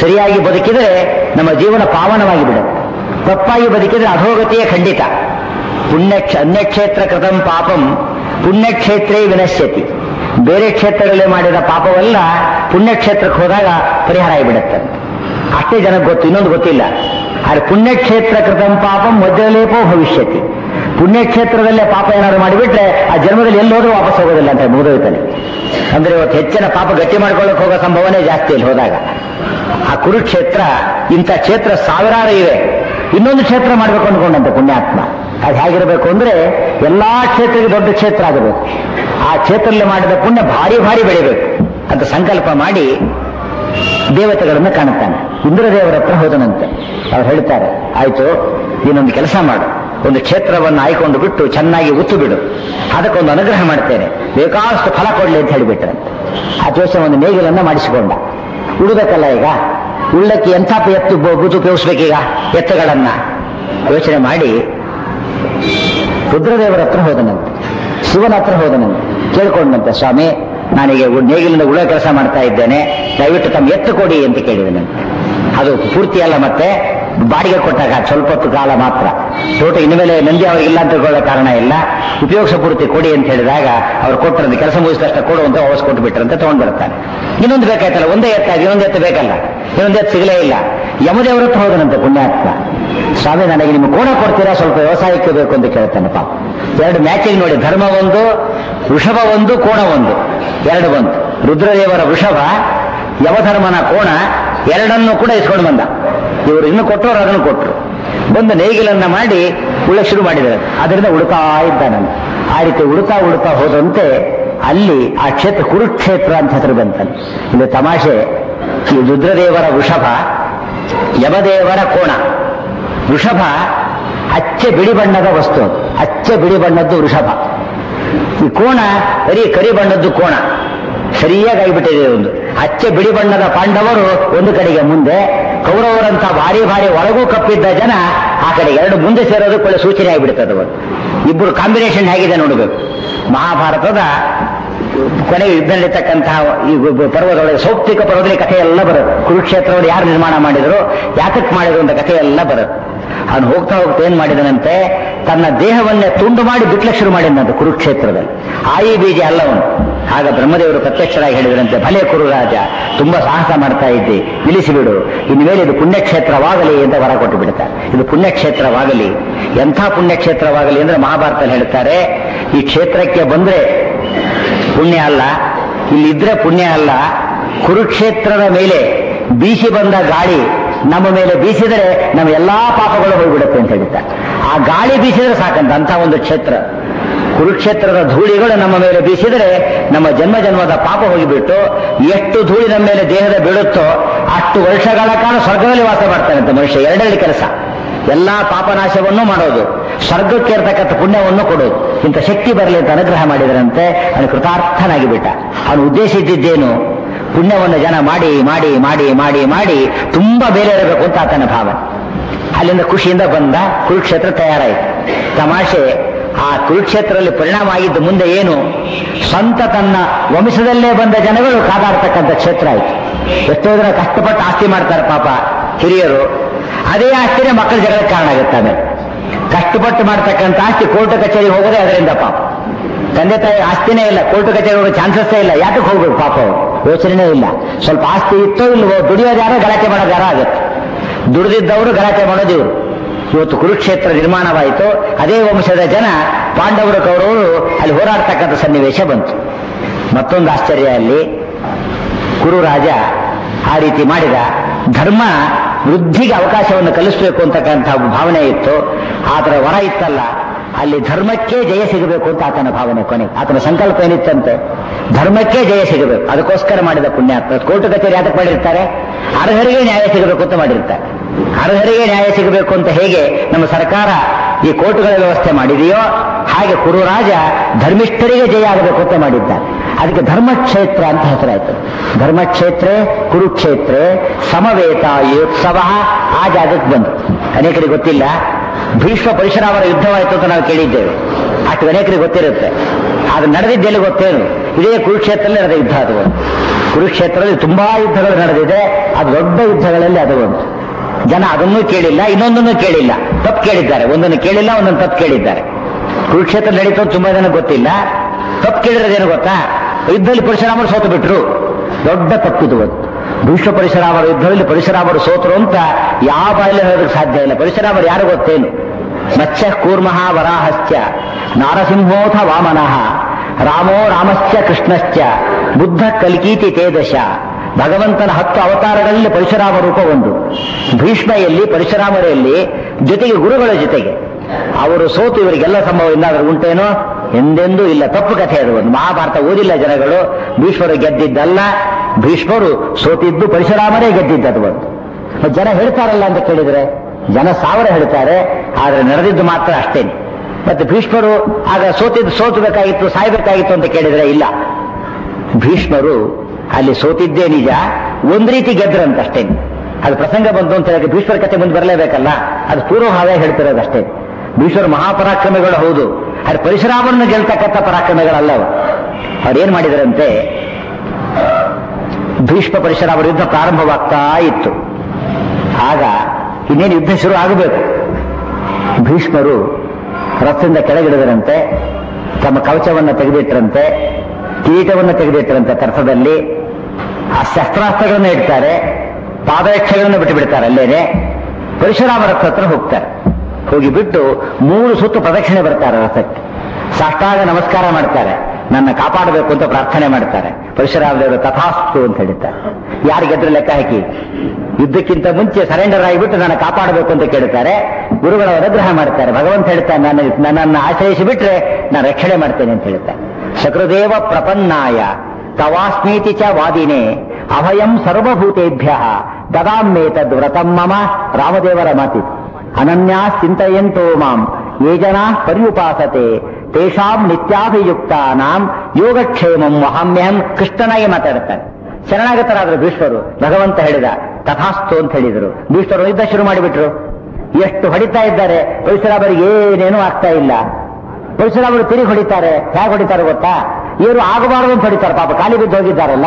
ಸರಿಯಾಗಿ ಬದುಕಿದರೆ ನಮ್ಮ ಜೀವನ ಪಾವನವಾಗಿ ಬಿಡುತ್ತೆ ತಪ್ಪಾಗಿ ಬದುಕಿದರೆ ಅಧೋಗತಿಯೇ ಖಂಡಿತ ಪುಣ್ಯ ಅನ್ಯಕ್ಷೇತ್ರ ಕೃತಂ ಪಾಪಂ ಪುಣ್ಯಕ್ಷೇತ್ರೇ ವಿನಶ್ಯತಿ ಬೇರೆ ಕ್ಷೇತ್ರಗಳಲ್ಲಿ ಮಾಡಿದ ಪಾಪವೆಲ್ಲ ಪುಣ್ಯಕ್ಷೇತ್ರಕ್ಕೆ ಹೋದಾಗ ಪರಿಹಾರ ಆಗಿಬಿಡುತ್ತೆ ಅಷ್ಟೇ ಜನಕ್ಕೆ ಗೊತ್ತು ಇನ್ನೊಂದು ಗೊತ್ತಿಲ್ಲ ಆದ್ರೆ ಪುಣ್ಯಕ್ಷೇತ್ರ ಕೃತಂ ಪಾಪಂ ಮಧ್ಯಲೇಪೋ ಭವಿಷ್ಯತಿ ಪುಣ್ಯಕ್ಷೇತ್ರದಲ್ಲೇ ಪಾಪ ಏನಾದ್ರು ಮಾಡಿಬಿಟ್ರೆ ಆ ಜನ್ಮದಲ್ಲಿ ಎಲ್ಲಿ ಹೋದ್ರೂ ವಾಪಸ್ ಹೋಗೋದಿಲ್ಲ ಅಂತ ಮುಗಿದೋಯ್ತಾನೆ ಅಂದ್ರೆ ಇವತ್ತು ಹೆಚ್ಚಿನ ಪಾಪ ಗಟ್ಟಿ ಮಾಡ್ಕೊಳ್ಳೋಕೆ ಹೋಗೋ ಸಂಭವನೆ ಜಾಸ್ತಿ ಇಲ್ಲಿ ಹೋದಾಗ ಆ ಕುರುಕ್ಷೇತ್ರ ಇಂಥ ಕ್ಷೇತ್ರ ಸಾವಿರಾರು ಇವೆ ಇನ್ನೊಂದು ಕ್ಷೇತ್ರ ಮಾಡಬೇಕು ಅಂದ್ಕೊಂಡಂತೆ ಪುಣ್ಯಾತ್ಮ ಅದು ಹೇಗಿರಬೇಕು ಅಂದ್ರೆ ಎಲ್ಲಾ ಕ್ಷೇತ್ರಕ್ಕೆ ದೊಡ್ಡ ಕ್ಷೇತ್ರ ಆಗಬೇಕು ಆ ಕ್ಷೇತ್ರದಲ್ಲಿ ಮಾಡಿದ ಪುಣ್ಯ ಭಾರಿ ಭಾರಿ ಬೆಳಿಬೇಕು ಅಂತ ಸಂಕಲ್ಪ ಮಾಡಿ ದೇವತೆಗಳನ್ನು ಕಾಣುತ್ತಾನೆ ಇಂದ್ರದೇವರ ಹತ್ರ ಹೋದನಂತೆ ಅವ್ರು ಹೇಳ್ತಾರೆ ಆಯ್ತು ನೀನೊಂದು ಕೆಲಸ ಮಾಡು ಒಂದು ಕ್ಷೇತ್ರವನ್ನು ಆಯ್ಕೊಂಡು ಬಿಟ್ಟು ಚೆನ್ನಾಗಿ ಉತ್ತು ಬಿಡು ಅದಕ್ಕೊಂದು ಅನುಗ್ರಹ ಮಾಡ್ತೇನೆ ಬೇಕಾದಷ್ಟು ಫಲ ಕೊಡ್ಲಿ ಅಂತ ಹೇಳಿಬಿಟ್ರಂತೆ ಆ ಜೋಶ ಒಂದು ನೇಗಿಲನ್ನ ಮಾಡಿಸಿಕೊಂಡ ಉಳಿದಕ್ಕಲ್ಲ ಈಗ ಉಳ್ಳಕ್ಕೆ ಎಂಥ ಎತ್ತು ಬುದು ಉಪಯೋಗಿಸ್ಬೇಕೀಗ ಎತ್ತುಗಳನ್ನ ಯೋಚನೆ ಮಾಡಿ ರುದ್ರದೇವರ ಹತ್ರ ಹೋದನಂತೆ ಶಿವನ ಹತ್ರ ಹೋದನಂತೆ ಕೇಳ್ಕೊಂಡಂತೆ ಸ್ವಾಮಿ ನಾನೀಗ ಉ- ನೇಗಿಲಿಂದ ಉಳ ಕೆಲಸ ಮಾಡ್ತಾ ಇದ್ದೇನೆ ದಯವಿಟ್ಟು ತಮ್ಮ ಎತ್ತು ಕೊಡಿ ಅಂತ ಕೇಳಿದನಂತೆ ಅದು ಪೂರ್ತಿ ಅಲ್ಲ ಮತ್ತೆ ಬಾಡಿಗೆ ಕೊಟ್ಟಾಗ ಸ್ವಲ್ಪ ಹೊತ್ತು ಕಾಲ ಮಾತ್ರ ತೋಟ ಇನ್ಮೇಲೆ ನಂದಿ ಅವರಿಗಿಲ್ಲ ಅಂತ ತಿಳ್ಕೊಳ್ಳೋ ಕಾರಣ ಇಲ್ಲ ಉಪಯೋಗ ಪೂರ್ತಿ ಕೊಡಿ ಅಂತ ಹೇಳಿದಾಗ ಅವ್ರು ಕೊಟ್ಟರಂತೆ ಕೆಲಸ ಮುಗಿಸಿದಷ್ಟ ಕೊಡು ಅಂತ ವಾಪಸ್ ಕೊಟ್ಟು ಬಿಟ್ರಂತೆ ತಗೊಂಡ್ ಬರ್ತಾನೆ ಇನ್ನೊಂದು ಬೇಕಾಯ್ತಲ್ಲ ಒಂದೇ ಎತ್ತ ಇನ್ನೊಂದು ಎತ್ತು ಬೇಕಲ್ಲ ಇನ್ನೊಂದು ಎತ್ತು ಸಿಗಲೇ ಇಲ್ಲ ಯಮದೇವರ ಹತ್ರ ಹೋದನಂತೆ ಪುಣ್ಯಾತ್ಮ ಸ್ವಾಮಿ ನನಗೆ ನಿಮ್ಮ ಕೋಣ ಕೊಡ್ತೀರಾ ಸ್ವಲ್ಪ ವ್ಯವಸಾಯಕ್ಕೆ ಬೇಕು ಅಂತ ಕೇಳ್ತಾನೆ ಪಾಪ ಎರಡು ಮ್ಯಾಚಿಂಗ್ ನೋಡಿ ಧರ್ಮ ಒಂದು ವೃಷಭ ಒಂದು ಕೋಣ ಒಂದು ಎರಡು ಬಂತು ರುದ್ರದೇವರ ವೃಷಭ ಯಮಧರ್ಮನ ಕೋಣ ಎರಡನ್ನೂ ಕೂಡ ಇಸ್ಕೊಂಡು ಬಂದ ಇವರು ಇನ್ನು ಕೊಟ್ಟರು ಅದನ್ನು ಕೊಟ್ಟರು ಬಂದು ನೇಗಿಲನ್ನ ಮಾಡಿ ಉಳಕ್ ಶುರು ಮಾಡಿದ್ದಾರೆ ಅದರಿಂದ ಉಳುತ್ತಾ ಇದ್ದಾನಂತ ಆ ರೀತಿ ಉಳುತ್ತಾ ಉಳುತ್ತಾ ಹೋದಂತೆ ಅಲ್ಲಿ ಆ ಕ್ಷೇತ್ರ ಕುರುಕ್ಷೇತ್ರ ಅಂತ ಹೆಸರು ಬಂತಾನೆ ಇಲ್ಲಿ ತಮಾಷೆ ಈ ರುದ್ರದೇವರ ವೃಷಭ ಯಮದೇವರ ಕೋಣ ವೃಷಭ ಅಚ್ಚ ಬಿಳಿ ಬಣ್ಣದ ವಸ್ತು ಅದು. ಅಚ್ಚ ಬಿಳಿ ಬಣ್ಣದ್ದು ವೃಷಭ ಈ ಕೋಣ ಬರೀ ಕರಿ ಬಣ್ಣದ್ದು ಕೋಣ ಸರಿಯಾಗಿ ಆಗಿಬಿಟ್ಟಿದೆ ಒಂದು ಅಚ್ಚ ಬಿಳಿ ಬಣ್ಣದ ಪಾಂಡವರು ಒಂದು ಕಡೆಗೆ ಮುಂದೆ ಕೌರವರಂತ ಭಾರಿ ಭಾರಿ ಒಳಗೂ ಕಪ್ಪಿದ್ದ ಜನ ಆ ಕಡೆ ಎರಡು ಮುಂದೆ ಸೇರೋದಕ್ಕೆ ಒಳ್ಳೆ ಸೂಚನೆ ಆಗಿಬಿಡ್ತದೆ ಅದು ಇಬ್ಬರು ಕಾಂಬಿನೇಷನ್ ಹೇಗಿದೆ ನೋಡಬೇಕು ಮಹಾಭಾರತದ ಕೊನೆಗೆ ಯುದ್ಧ ನಡೀತಕ್ಕಂತಹ ಈ ಗು- ಪರ್ವದೊಳಗೆ ಸೌಪ್ತಿಕ ಪರ್ವದಲ್ಲಿ ಕಥೆ ಎಲ್ಲ ಬರುತ್ತೆ ಕುರುಕ್ಷೇತ್ರವನ್ನು ಯಾರು ನಿರ್ಮಾಣ ಮಾಡಿದ್ರು ಯಾತಕ್ಕೆ ಮಾಡಿದ್ರು ಅಂತ ಕಥೆ ಎಲ್ಲ ಬರುತ್ತೆ ಅವನು ಹೋಗ್ತಾ ಹೋಗ್ತಾ ಏನ್ ಮಾಡಿದನಂತೆ ತನ್ನ ದೇಹವನ್ನೇ ತುಂಡು ಮಾಡಿ ಬಿಟ್ಲಿಕ್ಕೆ ಶುರು ಮಾಡಿದಂತೆ ಕುರುಕ್ಷೇತ್ರದಲ್ಲಿ ಆಯಿ ಬೀಜ ಅಲ್ಲವನು ಆಗ ಬ್ರಹ್ಮದೇವರು ಪ್ರತ್ಯಕ್ಷರಾಗಿ ಹೇಳಿದ್ರಂತೆ ಭಲೆ ಕುರುರಾಜ ತುಂಬಾ ಸಾಹಸ ಮಾಡ್ತಾ ಇದ್ದಿ ನಿಲ್ಲಿಸಿಬಿಡು ಇನ್ಮೇಲೆ ಇದು ಪುಣ್ಯಕ್ಷೇತ್ರವಾಗಲಿ ಅಂತ ವರ ಕೊಟ್ಟು ಬಿಡ್ತಾರೆ ಇದು ಪುಣ್ಯಕ್ಷೇತ್ರವಾಗಲಿ ಎಂಥ ಪುಣ್ಯಕ್ಷೇತ್ರವಾಗಲಿ ಅಂದ್ರೆ ಮಹಾಭಾರತದಲ್ಲಿ ಹೇಳ್ತಾರೆ ಈ ಕ್ಷೇತ್ರಕ್ಕೆ ಬಂದ್ರೆ ಪುಣ್ಯ ಅಲ್ಲ ಇಲ್ಲಿದ್ರೆ ಪುಣ್ಯ ಅಲ್ಲ ಕುರುಕ್ಷೇತ್ರದ ಮೇಲೆ ಬೀಸಿ ಬಂದ ಗಾಳಿ ನಮ್ಮ ಮೇಲೆ ಬೀಸಿದರೆ ನಮ್ಮ ಎಲ್ಲಾ ಪಾಪಗಳು ಹೋಗ್ಬಿಡುತ್ತೆ ಅಂತ ಹೇಳ್ತಾರೆ ಆ ಗಾಳಿ ಬೀಸಿದ್ರೆ ಸಾಕಂತ ಅಂತ ಒಂದು ಕ್ಷೇತ್ರ ಕುರುಕ್ಷೇತ್ರದ ಧೂಳಿಗಳು ನಮ್ಮ ಮೇಲೆ ಬೀಸಿದರೆ ನಮ್ಮ ಜನ್ಮ ಜನ್ಮದ ಪಾಪ ಹೋಗಿಬಿಟ್ಟು ಎಷ್ಟು ಧೂಳಿ ನಮ್ಮ ಮೇಲೆ ದೇಹದ ಬೀಳುತ್ತೋ ಅಷ್ಟು ವರ್ಷಗಳ ಕಾಲ ಸ್ವರ್ಗದಲ್ಲಿ ವಾಸ ಮಾಡ್ತಾನಂತೆ ಮನುಷ್ಯ ಎರಡೆರಡು ಕೆಲಸ ಎಲ್ಲಾ ಪಾಪನಾಶವನ್ನು ಮಾಡೋದು ಸ್ವರ್ಗಕ್ಕೆ ಇರತಕ್ಕಂಥ ಪುಣ್ಯವನ್ನು ಕೊಡೋದು ಇಂಥ ಶಕ್ತಿ ಬರಲಿ ಅಂತ ಅನುಗ್ರಹ ಮಾಡಿದರಂತೆ ಅವನು ಕೃತಾರ್ಥನಾಗಿ ಬಿಟ್ಟ ಅವನು ಉದ್ದೇಶ ಇದ್ದಿದ್ದೇನು ಪುಣ್ಯವನ್ನು ಜನ ಮಾಡಿ ಮಾಡಿ ಮಾಡಿ ಮಾಡಿ ಮಾಡಿ ತುಂಬಾ ಬೇರೆ ಇರಬೇಕು ಅಂತ ಆತನ ಭಾವ ಅಲ್ಲಿಂದ ಖುಷಿಯಿಂದ ಬಂದ ಕುರುಕ್ಷೇತ್ರ ತಯಾರಾಯಿತು ತಮಾಷೆ ಆ ಕುರುಕ್ಷೇತ್ರದಲ್ಲಿ ಪರಿಣಾಮ ಆಗಿದ್ದು ಮುಂದೆ ಏನು ಸ್ವಂತ ತನ್ನ ವಂಶದಲ್ಲೇ ಬಂದ ಜನಗಳು ಕಾದಾಡ್ತಕ್ಕಂಥ ಕ್ಷೇತ್ರ ಆಯಿತು ಎಷ್ಟೋ ಜನ ಕಷ್ಟಪಟ್ಟು ಆಸ್ತಿ ಮಾಡ್ತಾರೆ ಪಾಪ ಹಿರಿಯರು ಅದೇ ಆಸ್ತಿನೇ ಮಕ್ಕಳ ಜಗಳಕ್ಕೆ ಕಾರಣ ಆಗುತ್ತೆ ಆಮೇಲೆ ಕಷ್ಟಪಟ್ಟು ಮಾಡ್ತಕ್ಕಂಥ ಆಸ್ತಿ ಕೋರ್ಟ್ ಕಚೇರಿ ಹೋಗೋದೇ ಅದರಿಂದ ಪಾಪ ತಂದೆ ತಾಯಿ ಆಸ್ತಿನೇ ಇಲ್ಲ ಕೋರ್ಟ್ ಕಚೇರಿ ಹೋಗೋ ಚಾನ್ಸಸ್ಸೇ ಇಲ್ಲ ಯಾತಕ್ಕೆ ಹೋಗ್ಬೇಕು ಪಾಪ ಅವ್ರು? ಯೋಚನೆನೇ ಇಲ್ಲ ಸ್ವಲ್ಪ ಆಸ್ತಿ ಇತ್ತೋ ಇಲ್ವೋ ದುಡಿಯೋದು ಯಾರೋ ಗಲಾಟೆ ಮಾಡೋದು ಯಾರೋ ಆಗುತ್ತೆ ದುಡಿದಿದ್ದವರು ಗಲಾಟೆ ಮಾಡೋದು ಇವರು ಇವತ್ತು ಕುರುಕ್ಷೇತ್ರ ನಿರ್ಮಾಣವಾಯಿತು ಅದೇ ವಂಶದ ಜನ ಪಾಂಡವರು ಕೌರವರು ಅಲ್ಲಿ ಹೋರಾಡ್ತಕ್ಕಂಥ ಸನ್ನಿವೇಶ ಬಂತು ಮತ್ತೊಂದು ಆಶ್ಚರ್ಯ ಅಲ್ಲಿ ಕುರು ರಾಜ ಆ ರೀತಿ ಮಾಡಿದ ಧರ್ಮ ವೃದ್ಧಿಗೆ ಅವಕಾಶವನ್ನು ಕಲಿಸಬೇಕು ಅಂತಕ್ಕಂಥ ಭಾವನೆ ಇತ್ತು ಆತರ ವರ ಇತ್ತಲ್ಲ ಅಲ್ಲಿ ಧರ್ಮಕ್ಕೆ ಜಯ ಸಿಗಬೇಕು ಅಂತ ಆತನ ಭಾವನೆ ಕೊನೆ ಆತನ ಸಂಕಲ್ಪ ಏನಿತ್ತಂತೆ ಧರ್ಮಕ್ಕೆ ಜಯ ಸಿಗಬೇಕು ಅದಕ್ಕೋಸ್ಕರ ಮಾಡಿದ ಪುಣ್ಯಾತ್ಮ ಕೋರ್ಟ್ ಕಚೇರಿ ಯಾತಕ್ಕೆ ಮಾಡಿರ್ತಾರೆ ಅರ್ಹರಿಗೆ ನ್ಯಾಯ ಸಿಗಬೇಕು ಅಂತ ಮಾಡಿರ್ತಾರೆ ಅರ್ಹರಿಗೆ ನ್ಯಾಯ ಸಿಗಬೇಕು ಅಂತ ಹೇಗೆ ನಮ್ಮ ಸರ್ಕಾರ ಈ ಕೋರ್ಟ್ಗಳ ವ್ಯವಸ್ಥೆ ಮಾಡಿದೆಯೋ ಹಾಗೆ ಕುರುರಾಜ ಧರ್ಮಿಷ್ಠರಿಗೆ ಜಯ ಆಗಬೇಕು ಅಂತ ಮಾಡಿದ್ದಾನೆ ಅದಕ್ಕೆ ಧರ್ಮಕ್ಷೇತ್ರ ಅಂತ ಹೆಸರಾಯ್ತು ಧರ್ಮಕ್ಷೇತ್ರ ಕುರುಕ್ಷೇತ್ರ ಸಮವೇತ ಯೋತ್ಸವ ಆ ಜಾಗಕ್ಕೆ ಬಂತು ಅನೇಕರಿಗೆ ಗೊತ್ತಿಲ್ಲ ಭೀಷ್ಮ ಪರಶುರಾಮರ ಯುದ್ಧವಾಯಿತು ಅಂತ ನಾವು ಕೇಳಿದ್ದೇವೆ ಅಷ್ಟು ಅನೇಕರಿಗೆ ಗೊತ್ತಿರುತ್ತೆ ಅದು ನಡೆದಿದ್ದೆಲ್ಲಿ ಗೊತ್ತೇನು ಇದೇ ಕುರುಕ್ಷೇತ್ರದಲ್ಲಿ ನಡೆದ ಯುದ್ಧ ಅದು ಒಂದು ಕುರುಕ್ಷೇತ್ರದಲ್ಲಿ ತುಂಬಾ ಯುದ್ಧಗಳು ನಡೆದಿದೆ ಅದು ದೊಡ್ಡ ಯುದ್ಧಗಳಲ್ಲಿ ಅದು ಒಂದು ಜನ ಅದನ್ನೂ ಕೇಳಿಲ್ಲ ಇನ್ನೊಂದನ್ನು ಕೇಳಿಲ್ಲ ತಪ್ಪು ಕೇಳಿದ್ದಾರೆ ಒಂದನ್ನು ಕೇಳಿಲ್ಲ ಒಂದನ್ನು ತಪ್ಪು ಕೇಳಿದ್ದಾರೆ ಕುರುಕ್ಷೇತ್ರ ನಡೀತು ತುಂಬಾ ಜನ ಗೊತ್ತಿಲ್ಲ ತಪ್ಪು ಕೇಳಿರೋದೇನು ಗೊತ್ತಾ ಯುದ್ಧದಲ್ಲಿ ಪರಶುರಾಮರು ಸೋತು ಬಿಟ್ರು ದೊಡ್ಡ ತಪ್ಪಿದು ಒಂದು ಭೀಷ್ಮ ಪರಶುರಾಮರ ಯುದ್ಧದಲ್ಲಿ ಪರಶುರಾಮರು ಸೋತರು ಅಂತ ಯಾವ ಬಾಯಲ್ಲಿ ಹೇಳೋದಕ್ಕೆ ಸಾಧ್ಯ ಇಲ್ಲ ಪರಶುರಾಮರು ಯಾರು ಗೊತ್ತೇನು ಮತ್ಸ್ಯ ಕೂರ್ಮಃ ವರಾಹಶ್ಚ ನಾರಸಿಂಹೋಥ ವಾಮನಃ ರಾಮೋ ರಾಮಶ್ಚ ಕೃಷ್ಣಶ್ಚ ಬುದ್ಧ ಕಲ್ಕೀತಿ ತೇದಶ ಭಗವಂತನ ಹತ್ತು ಅವತಾರಗಳಲ್ಲಿ ಪರಶುರಾಮ ರೂಪ ಒಂದು ಭೀಷ್ಮೆಯಲ್ಲಿ ಪರಶುರಾಮರಲ್ಲಿ ಜೊತೆಗೆ ಗುರುಗಳ ಜೊತೆಗೆ ಅವರು ಸೋತು ಇವರಿಗೆಲ್ಲ ಸಂಭವ ಇಲ್ಲಾದ್ರೂ ಉಂಟೇನೋ ಎಂದೆಂದೂ ಇಲ್ಲ ತಪ್ಪು ಕಥೆ ಅದು ಒಂದು ಮಹಾಭಾರತ ಓದಿಲ್ಲ ಜನಗಳು ಭೀಷ್ಮರು ಗೆದ್ದಿದ್ದಲ್ಲ ಭೀಷ್ಮರು ಸೋತಿದ್ದು ಪರಶುರಾಮರೇ ಗೆದ್ದಿದ್ದದು ಒಂದು ಮತ್ತೆ ಜನ ಹೇಳ್ತಾರಲ್ಲ ಅಂತ ಕೇಳಿದ್ರೆ ಜನ ಸಾವಿರ ಹೇಳ್ತಾರೆ ಆದ್ರೆ ನಡೆದಿದ್ದು ಮಾತ್ರ ಅಷ್ಟೇನೆ ಮತ್ತೆ ಭೀಷ್ಮರು ಆಗ ಸೋತಿದ್ದು ಸೋತಬೇಕಾಗಿತ್ತು ಸಾಯ್ಬೇಕಾಗಿತ್ತು ಅಂತ ಕೇಳಿದ್ರೆ ಇಲ್ಲ ಭೀಷ್ಮರು ಅಲ್ಲಿ ಸೋತಿದ್ದೇ ನಿಜ ಒಂದ್ ರೀತಿ ಗೆದ್ರಂತಷ್ಟೇ ಅದು ಪ್ರಸಂಗ ಬಂತು ಅಂತ ಹೇಳಿ ಭೀಷ್ಮರ ಕಥೆ ಮುಂದೆ ಬರಲೇಬೇಕಲ್ಲ ಅದು ಪೂರ್ವಭಾವೇ ಹೇಳ್ತಿರೋದಷ್ಟೇ ಭೀಷ್ಮರು ಮಹಾಪರಾಕ್ರಮಿಗಳು ಹೌದು ಅದು ಪರಿಶ್ರಾಮವನ್ನು ಗೆಲ್ತಕ್ಕಂಥ ಪರಾಕ್ರಮಿಗಳಲ್ಲ ಅವು ಅವ್ರೇನ್ ಮಾಡಿದರಂತೆ ಭೀಷ್ಮ ಪರಶುರಾಮರ ಯುದ್ಧ ಪ್ರಾರಂಭವಾಗ್ತಾ ಇತ್ತು ಆಗ ಇನ್ನೇನು ಯುದ್ಧ ಶುರು ಆಗಬೇಕು ಭೀಷ್ಮರು ರಥದಿಂದ ಕೆಳಗಿಳಿದರಂತೆ ತಮ್ಮ ಕವಚವನ್ನು ತೆಗೆದಿಟ್ಟರಂತೆ ಕಿರೀಟವನ್ನು ತೆಗೆದಿಟ್ಟರಂತೆ ಕರ್ತದಲ್ಲಿ ಆ ಶಸ್ತ್ರಾಸ್ತ್ರಗಳನ್ನು ಇಡ್ತಾರೆ ಪಾದರಕ್ಷೆಗಳನ್ನು ಬಿಟ್ಟು ಬಿಡ್ತಾರೆ ಅಲ್ಲೇನೆ ಪರಶುರಾಮ ರಥ ಹತ್ರ ಹೋಗ್ತಾರೆ ಹೋಗಿ ಬಿಟ್ಟು ಮೂರು ಸುತ್ತು ಪ್ರದಕ್ಷಿಣೆ ಬರ್ತಾರೆ ರಥಕ್ಕೆ ಸಾಷ್ಟಾಂಗ ನಮಸ್ಕಾರ ಮಾಡ್ತಾರೆ ನನ್ನ ಕಾಪಾಡಬೇಕು ಅಂತ ಪ್ರಾರ್ಥನೆ ಮಾಡ್ತಾರೆ ಪರಶುರಾಮ ದೇವರು ತಥಾಸ್ತು ಅಂತ ಹೇಳ್ತಾರೆ ಯಾರು ಗೆದ್ರೆ ಲೆಕ್ಕ ಹಾಕಿ ಯುದ್ಧಕ್ಕಿಂತ ಮುಂಚೆ ಸರೆಂಡರ್ ಆಗಿಬಿಟ್ಟು ನನ್ನ ಕಾಪಾಡಬೇಕು ಅಂತ ಕೇಳ್ತಾರೆ ಗುರುಗಳ ಅನುಗ್ರಹ ಮಾಡ್ತಾರೆ ಭಗವಂತ ಹೇಳ್ತಾನೆ ನನ್ನ ನನ್ನನ್ನು ಆಶ್ರಯಿಸಿ ಬಿಟ್ರೆ ನಾನು ರಕ್ಷಣೆ ಮಾಡ್ತೇನೆ ಅಂತ ಹೇಳ್ತಾರೆ ಸಕೃದೇವ ಪ್ರಪನ್ನಾಯ ತವಾಸ್ಮೀತಿ ಚ ವಾದಿನೇ ಅಭಯಂ ಸರ್ವಭೂತೇಭ್ಯ ದದಾಮ್ಯೇತದ್ ವ್ರತಂ ಮಮ ರಾಮದೇವರ ಮಾತಿತ್ತು ಅನನ್ಯಾ ಚಿಂತೆಯಂತೋ ಮಾಂ ಯೇ ಜನಾ ಪರ್ಯುಪಾಸತೆ ತೇಷಾಂ ನಿತ್ಯಾಭಿಯುಕ್ತಾನಾಂ ಯೋಗಕ್ಷೇಮಂ ವಹಾಮ್ಯಹಂ ಕೃಷ್ಣನಾಗಿ ಮಾತಾಡ್ತಾರೆ ಶರಣಾಗತರಾದ್ರು ಭೀಷ್ಮರು ಭಗವಂತ ಹೇಳಿದ ತಥಾಸ್ತು ಅಂತ ಹೇಳಿದರು ಭೀಷ್ಮರು ಯುದ್ಧ ಶುರು ಮಾಡಿಬಿಟ್ರು ಎಷ್ಟು ಹೊಡಿತಾ ಇದ್ದಾರೆ ಪರಶುರಾಮರಿಗೆ ಏನೇನೂ ಆಗ್ತಾ ಇಲ್ಲ ಪರಶುರಾಮರು ತಿರುಗಿ ಹೊಡಿತಾರೆ ಹೇಗೆ ಹೊಡಿತಾರೆ ಗೊತ್ತಾ ಇವರು ಆಗಬಾರದು ಅಂತ ಹೊಡಿತಾರೆ ಪಾಪ ಕಾಲಿ ಬಿದ್ದು ಹೋಗಿದ್ದಾರಲ್ಲ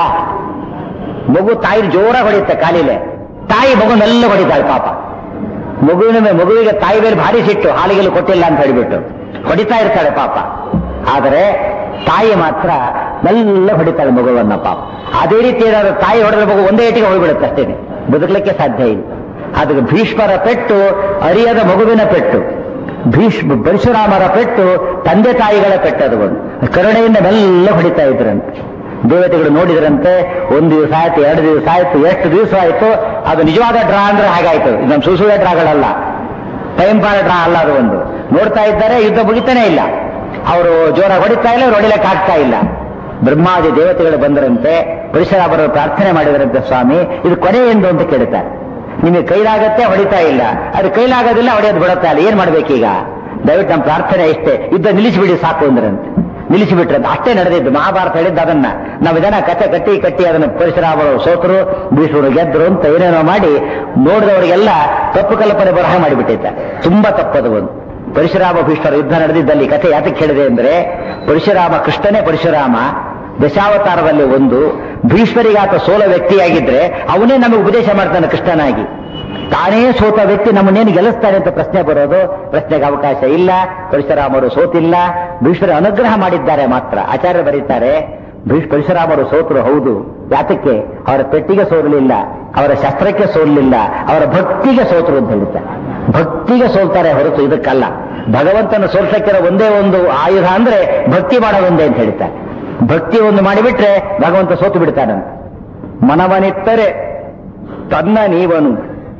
ಮಗು ತಾಯಿ ಜೋರ ಹೊಡೆಯುತ್ತೆ ಕಾಲಿಲೆ ತಾಯಿ ಮಗುನೆಲ್ಲ ಹೊಡಿತಾಳೆ ಪಾಪ ಮಗುವಿನ ಮೇಲೆ ಮಗುವಿಗೆ ತಾಯಿ ಮೇಲೆ ಭಾರಿ ಸಿಟ್ಟು ಹಾಲಿಗೆಲ್ಲ ಕೊಟ್ಟಿಲ್ಲ ಅಂತ ಹೇಳಿಬಿಟ್ಟು ಹೊಡಿತಾ ಇರ್ತಾಳೆ ಪಾಪ ಆದರೆ ತಾಯಿ ಮಾತ್ರ ಮೆಲ್ಲ ಹೊಡಿತಾಳೆ ಮಗುವನ್ನ ಪಾಪ ಅದೇ ರೀತಿ ಏನಾದ್ರು ತಾಯಿ ಹೊಡೆದ ಮಗು ಒಂದೇ ಏಟಿಗೆ ಹೋಗ್ಬಿಡುತ್ತೆ ಅಷ್ಟೇನೆ ಬದುಕಲಿಕ್ಕೆ ಸಾಧ್ಯ ಇಲ್ಲ ಅದಕ್ಕೆ ಭೀಷ್ಮರ ಪೆಟ್ಟು ಅರಿಯದ ಮಗುವಿನ ಪೆಟ್ಟು ಭೀಷ್ಮ ಪರಶುರಾಮರ ಪೆಟ್ಟು ತಂದೆ ತಾಯಿಗಳ ಪೆಟ್ಟದು ಒಂದು ಕರುಣೆಯಿಂದ ಮೆಲ್ಲ ಹೊಡಿತಾ ಇದ್ರಂತೆ ದೇವತೆಗಳು ನೋಡಿದ್ರಂತೆ ಒಂದು ದಿವಸ ಆಯ್ತು ಎರಡು ದಿವಸ ಆಯ್ತು ಎಷ್ಟು ದಿವಸ ಆಯ್ತು ಅದು ನಿಜವಾದ ಡ್ರಾ ಅಂದ್ರೆ ಹಾಗಾಯ್ತು ಇದು ನಮ್ಮ ಸುಸುವೆ ಡ್ರಾಗಳಲ್ಲ ಟೈಮ್ ಪಾರ ಡ್ರಾ ಅಲ್ಲ ಅದು ಒಂದು ನೋಡ್ತಾ ಇದ್ದಾರೆ ಯುದ್ಧ ಮುಗಿತಾನೆ ಇಲ್ಲ ಅವರು ಜೋರ ಹೊಡಿತಾ ಇಲ್ಲ ಅವ್ರು ಹೊಡಿಲಕ್ಕೆ ಆಗ್ತಾ ಇಲ್ಲ ಬ್ರಹ್ಮಾದಿ ದೇವತೆಗಳು ಬಂದರಂತೆ ಪರಶುರಾಮರು ಪ್ರಾರ್ಥನೆ ಮಾಡಿದರಂತೆ ಸ್ವಾಮಿ ಇದು ಕೊನೆ ಎಂದು ಅಂತ ಕೇಳ್ತಾರೆ ನಿಮಗೆ ಕೈಲಾಗತ್ತೆ ಹೊಡಿತಾ ಇಲ್ಲ ಅದು ಕೈಲಾಗೋದಿಲ್ಲ ಹೊಡೆಯೋದು ಬಿಡುತ್ತಾ ಇಲ್ಲ ಏನ್ ಮಾಡ್ಬೇಕೀಗ ದಯವಿಟ್ಟು ನಮ್ಮ ಪ್ರಾರ್ಥನೆ ಇಷ್ಟೇ ಯುದ್ಧ ನಿಲ್ಲಿಸಿಬಿಡಿ ಸಾಕು ಅಂದ್ರಂತೆ ನಿಲ್ಲಿಸಿಬಿಟ್ರಂತೆ ಅಷ್ಟೇ ನಡೆದಿದ್ದು ಮಹಾಭಾರತ ಹೇಳಿದ್ದು ಅದನ್ನ ನಾವು ಜನ ಕತೆ ಕಟ್ಟಿ ಕಟ್ಟಿ ಅದನ್ನು ಪರಶುರಾಮರು ಸೋತರು ಭೀಷ್ಮರು ಗೆದ್ರು ಅಂತ ಏನೇನೋ ಮಾಡಿ ನೋಡಿದವರಿಗೆಲ್ಲ ತಪ್ಪು ಕಲ್ಪನೆ ಬರಹ ಮಾಡಿಬಿಟ್ಟಿದ್ದ ತುಂಬಾ ತಪ್ಪದು ಒಂದು ಪರಶುರಾಮ ಭೀಷ್ಮರ ಯುದ್ಧ ನಡೆದಿದ್ದಲ್ಲಿ ಕಥೆ ಯಾತಕ್ಕೆ ಹೇಳಿದೆ ಅಂದ್ರೆ ಪರಶುರಾಮ ಕೃಷ್ಣನೇ ಪರಶುರಾಮ ದಶಾವತಾರದಲ್ಲಿ ಒಂದು ಭೀಷ್ಮರಿಗಾತ ಸೋಲ ವ್ಯಕ್ತಿಯಾಗಿದ್ರೆ ಅವನೇ ನಮಗೆ ಉಪದೇಶ ಮಾಡ್ತಾನೆ ಕೃಷ್ಣನಾಗಿ ತಾನೇ ಸೋತ ವ್ಯಕ್ತಿ ನಮ್ಮನ್ನೇನು ಗೆಲ್ಲಿಸ್ತಾನೆ ಅಂತ ಪ್ರಶ್ನೆ ಬರೋದು ಪ್ರಶ್ನೆಗೆ ಅವಕಾಶ ಇಲ್ಲ ಪರಶುರಾಮರು ಸೋತಿಲ್ಲ ಭೀಷ್ಮರ ಅನುಗ್ರಹ ಮಾಡಿದ್ದಾರೆ ಮಾತ್ರ ಆಚಾರ್ಯ ಬರೀತಾರೆ ಭೀಷ್ ಪರಶುರಾಮರು ಸೋತರು ಹೌದು ಯಾತಕ್ಕೆ ಅವರ ಪೆಟ್ಟಿಗೆ ಸೋಲಲಿಲ್ಲ ಅವರ ಶಸ್ತ್ರಕ್ಕೆ ಸೋಲಲಿಲ್ಲ ಅವರ ಭಕ್ತಿಗೆ ಸೋತರು ಅಂತ ಹೇಳ್ತಾರೆ ಭಕ್ತಿಗೆ ಸೋಲ್ತಾರೆ ಹೊರತು ಇದಕ್ಕಲ್ಲ ಭಗವಂತನ ಸೋಲ್ಸಕ್ಕಿರೋ ಒಂದೇ ಒಂದು ಆಯುಧ ಅಂದ್ರೆ ಭಕ್ತಿ ಮಾಡೋದೊಂದೇ ಅಂತ ಹೇಳ್ತಾರೆ ಭಕ್ತಿ ಒಂದು ಮಾಡಿಬಿಟ್ರೆ ಭಗವಂತ ಸೋತು ಬಿಡ್ತಾನಂತೆ ಮನವನಿತ್ತರೆ ತನ್ನ ನೀವನು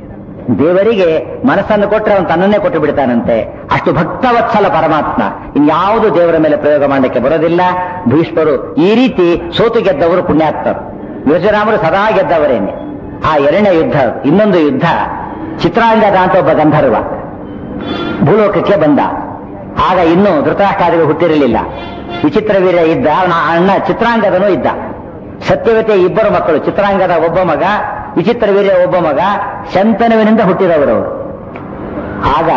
ದೇವರಿಗೆ ಮನಸ್ಸನ್ನು ಕೊಟ್ಟರೆ ಅವನು ತನ್ನನ್ನೇ ಕೊಟ್ಟು ಬಿಡ್ತಾನಂತೆ ಅಷ್ಟು ಭಕ್ತವತ್ಸಲ ಪರಮಾತ್ಮ ಇನ್ಯಾವುದು ದೇವರ ಮೇಲೆ ಪ್ರಯೋಗ ಮಾಡಲಿಕ್ಕೆ ಬರೋದಿಲ್ಲ ಭೀಷ್ಮರು ಈ ರೀತಿ ಸೋತು ಗೆದ್ದವರು ಪುಣ್ಯಾತ್ಮರು ವಿರಜರಾಮರು ಸದಾ ಗೆದ್ದವರೇನೆ ಆ ಎರಡನೇ ಯುದ್ಧ ಇನ್ನೊಂದು ಯುದ್ಧ ಚಿತ್ರಾಂಗದ ಅಂತ ಒಬ್ಬ ಗಂಧರ್ವ ಭೂಲೋಕಕ್ಕೆ ಬಂದ ಆಗ ಇನ್ನೂ ಧೃತರಾಷ್ಟ್ರಾದಿಗಳು ಹುಟ್ಟಿರಲಿಲ್ಲ ವಿಚಿತ್ರ ವೀರ್ಯ ಇದ್ದ ಅವನ ಅಣ್ಣ ಚಿತ್ರಾಂಗದನೂ ಇದ್ದ ಸತ್ಯವತೆ ಇಬ್ಬರು ಮಕ್ಕಳು ಚಿತ್ರಾಂಗದ ಒಬ್ಬ ಮಗ ವಿಚಿತ್ರ ವೀರ್ಯ ಒಬ್ಬ ಮಗ ಶಂತನುವಿನಿಂದ ಹುಟ್ಟಿದವರು ಅವರು ಆಗ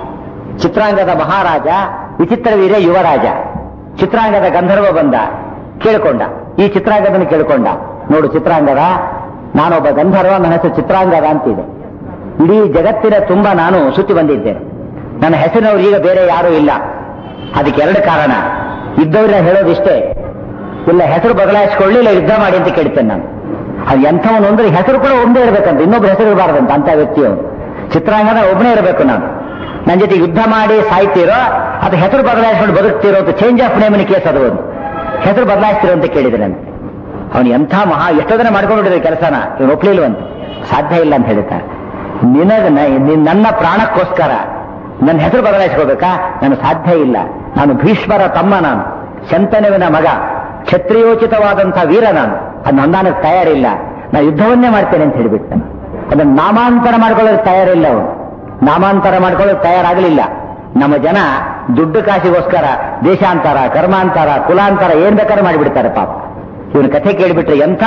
ಚಿತ್ರಾಂಗದ ಮಹಾರಾಜ ವಿಚಿತ್ರ ವೀರ್ಯ ಯುವರಾಜ ಚಿತ್ರಾಂಗದ ಗಂಧರ್ವ ಬಂದ ಕೇಳ್ಕೊಂಡ ಈ ಚಿತ್ರಾಂಗದನ್ನು ಕೇಳ್ಕೊಂಡ ನೋಡು ಚಿತ್ರಾಂಗದ ನಾನೊಬ್ಬ ಗಂಧರ್ವ ನನ್ನ ಹೆಸರು ಚಿತ್ರಾಂಗದ ಅಂತಿದೆ ಇಡೀ ಜಗತ್ತಿನ ತುಂಬ ನಾನು ಸುತ್ತಿ ಬಂದಿದ್ದೇನೆ ನನ್ನ ಹೆಸರಿನವ್ರು ಈಗ ಬೇರೆ ಯಾರೂ ಇಲ್ಲ ಅದಕ್ಕೆ ಎರಡು ಕಾರಣ ಇದ್ದವ್ರನ್ನ ಹೇಳೋದಿಷ್ಟೇ ಇಲ್ಲ ಹೆಸರು ಬದಲಾಯಿಸ್ಕೊಳ್ಳಿ ಇಲ್ಲ ಯುದ್ಧ ಮಾಡಿ ಅಂತ ಕೇಳ್ತೇನೆ ನಾನು ಅದು ಎಂಥವನು ಅಂದ್ರೆ ಹೆಸರು ಕೂಡ ಒಂದೇ ಇರಬೇಕಂತ ಇನ್ನೊಬ್ರು ಹೆಸರು ಇರಬಾರ್ದಂತ ಅಂತ ವ್ಯಕ್ತಿ ಅವನು ಚಿತ್ರಾಂಗದ ಒಬ್ಬನೇ ಇರಬೇಕು ನಾನು ನನ್ನ ಜೊತೆ ಯುದ್ಧ ಮಾಡಿ ಸಾಯ್ತೀರೋ ಅದು ಹೆಸರು ಬದಲಾಯಿಸ್ಕೊಂಡು ಬದುಕ್ತಿರೋ ಅಂತ ಚೇಂಜ್ ಆಫ್ ನೇಮಿನ ಕೇಸ್ ಅದು ಒಂದು ಹೆಸರು ಬದಲಾಯಿಸ್ತಿರೋ ಅಂತ ಕೇಳಿದ್ರೆ ನಾನು ಅವನು ಎಂಥ ಮಹಾ ಎಷ್ಟೋ ಜನ ಮಾಡ್ಕೊಂಡಿದ್ದಾರೆ ಕೆಲಸನ ಇವನು ಒಪ್ಲಿಲ್ವಂತೆ ಸಾಧ್ಯ ಇಲ್ಲ ಅಂತ ಹೇಳ್ತಾರೆ ನಿನಗ ನ- ನನ್ನ ಪ್ರಾಣಕ್ಕೋಸ್ಕರ ನನ್ನ ಹೆಸರು ಬದಲಾಯಿಸ್ಕೋಬೇಕಾ ನಾನು ಸಾಧ್ಯ ಇಲ್ಲ ನಾನು ಭೀಷ್ಮರ ತಮ್ಮ ನಾನು ಶಂತನುವಿನ ಮಗ ಕ್ಷತ್ರಿಯೋಚಿತವಾದಂಥ ವೀರ ನಾನು ಅದು ನಂದಾನಕ್ಕೆ ತಯಾರಿಲ್ಲ ನಾನು ಯುದ್ಧವನ್ನೇ ಮಾಡ್ತೇನೆ ಅಂತ ಹೇಳಿಬಿಟ್ಟ ಅದನ್ನು ನಾಮಾಂತರ ಮಾಡ್ಕೊಳ್ಳೋಕೆ ತಯಾರಿಲ್ಲ ಅವನು ನಾಮಾಂತರ ಮಾಡ್ಕೊಳ್ಳೋಕೆ ತಯಾರಾಗಲಿಲ್ಲ ನಮ್ಮ ಜನ ದುಡ್ಡು ಕಾಸಿಗೋಸ್ಕರ ದೇಶಾಂತರ ಕರ್ಮಾಂತರ ಕುಲಾಂತರ ಏನ್ ಬೇಕಾದ್ರೂ ಮಾಡಿಬಿಡ್ತಾರೆ ಪಾಪ ಇವನ ಕಥೆ ಕೇಳಿಬಿಟ್ರೆ ಎಂಥ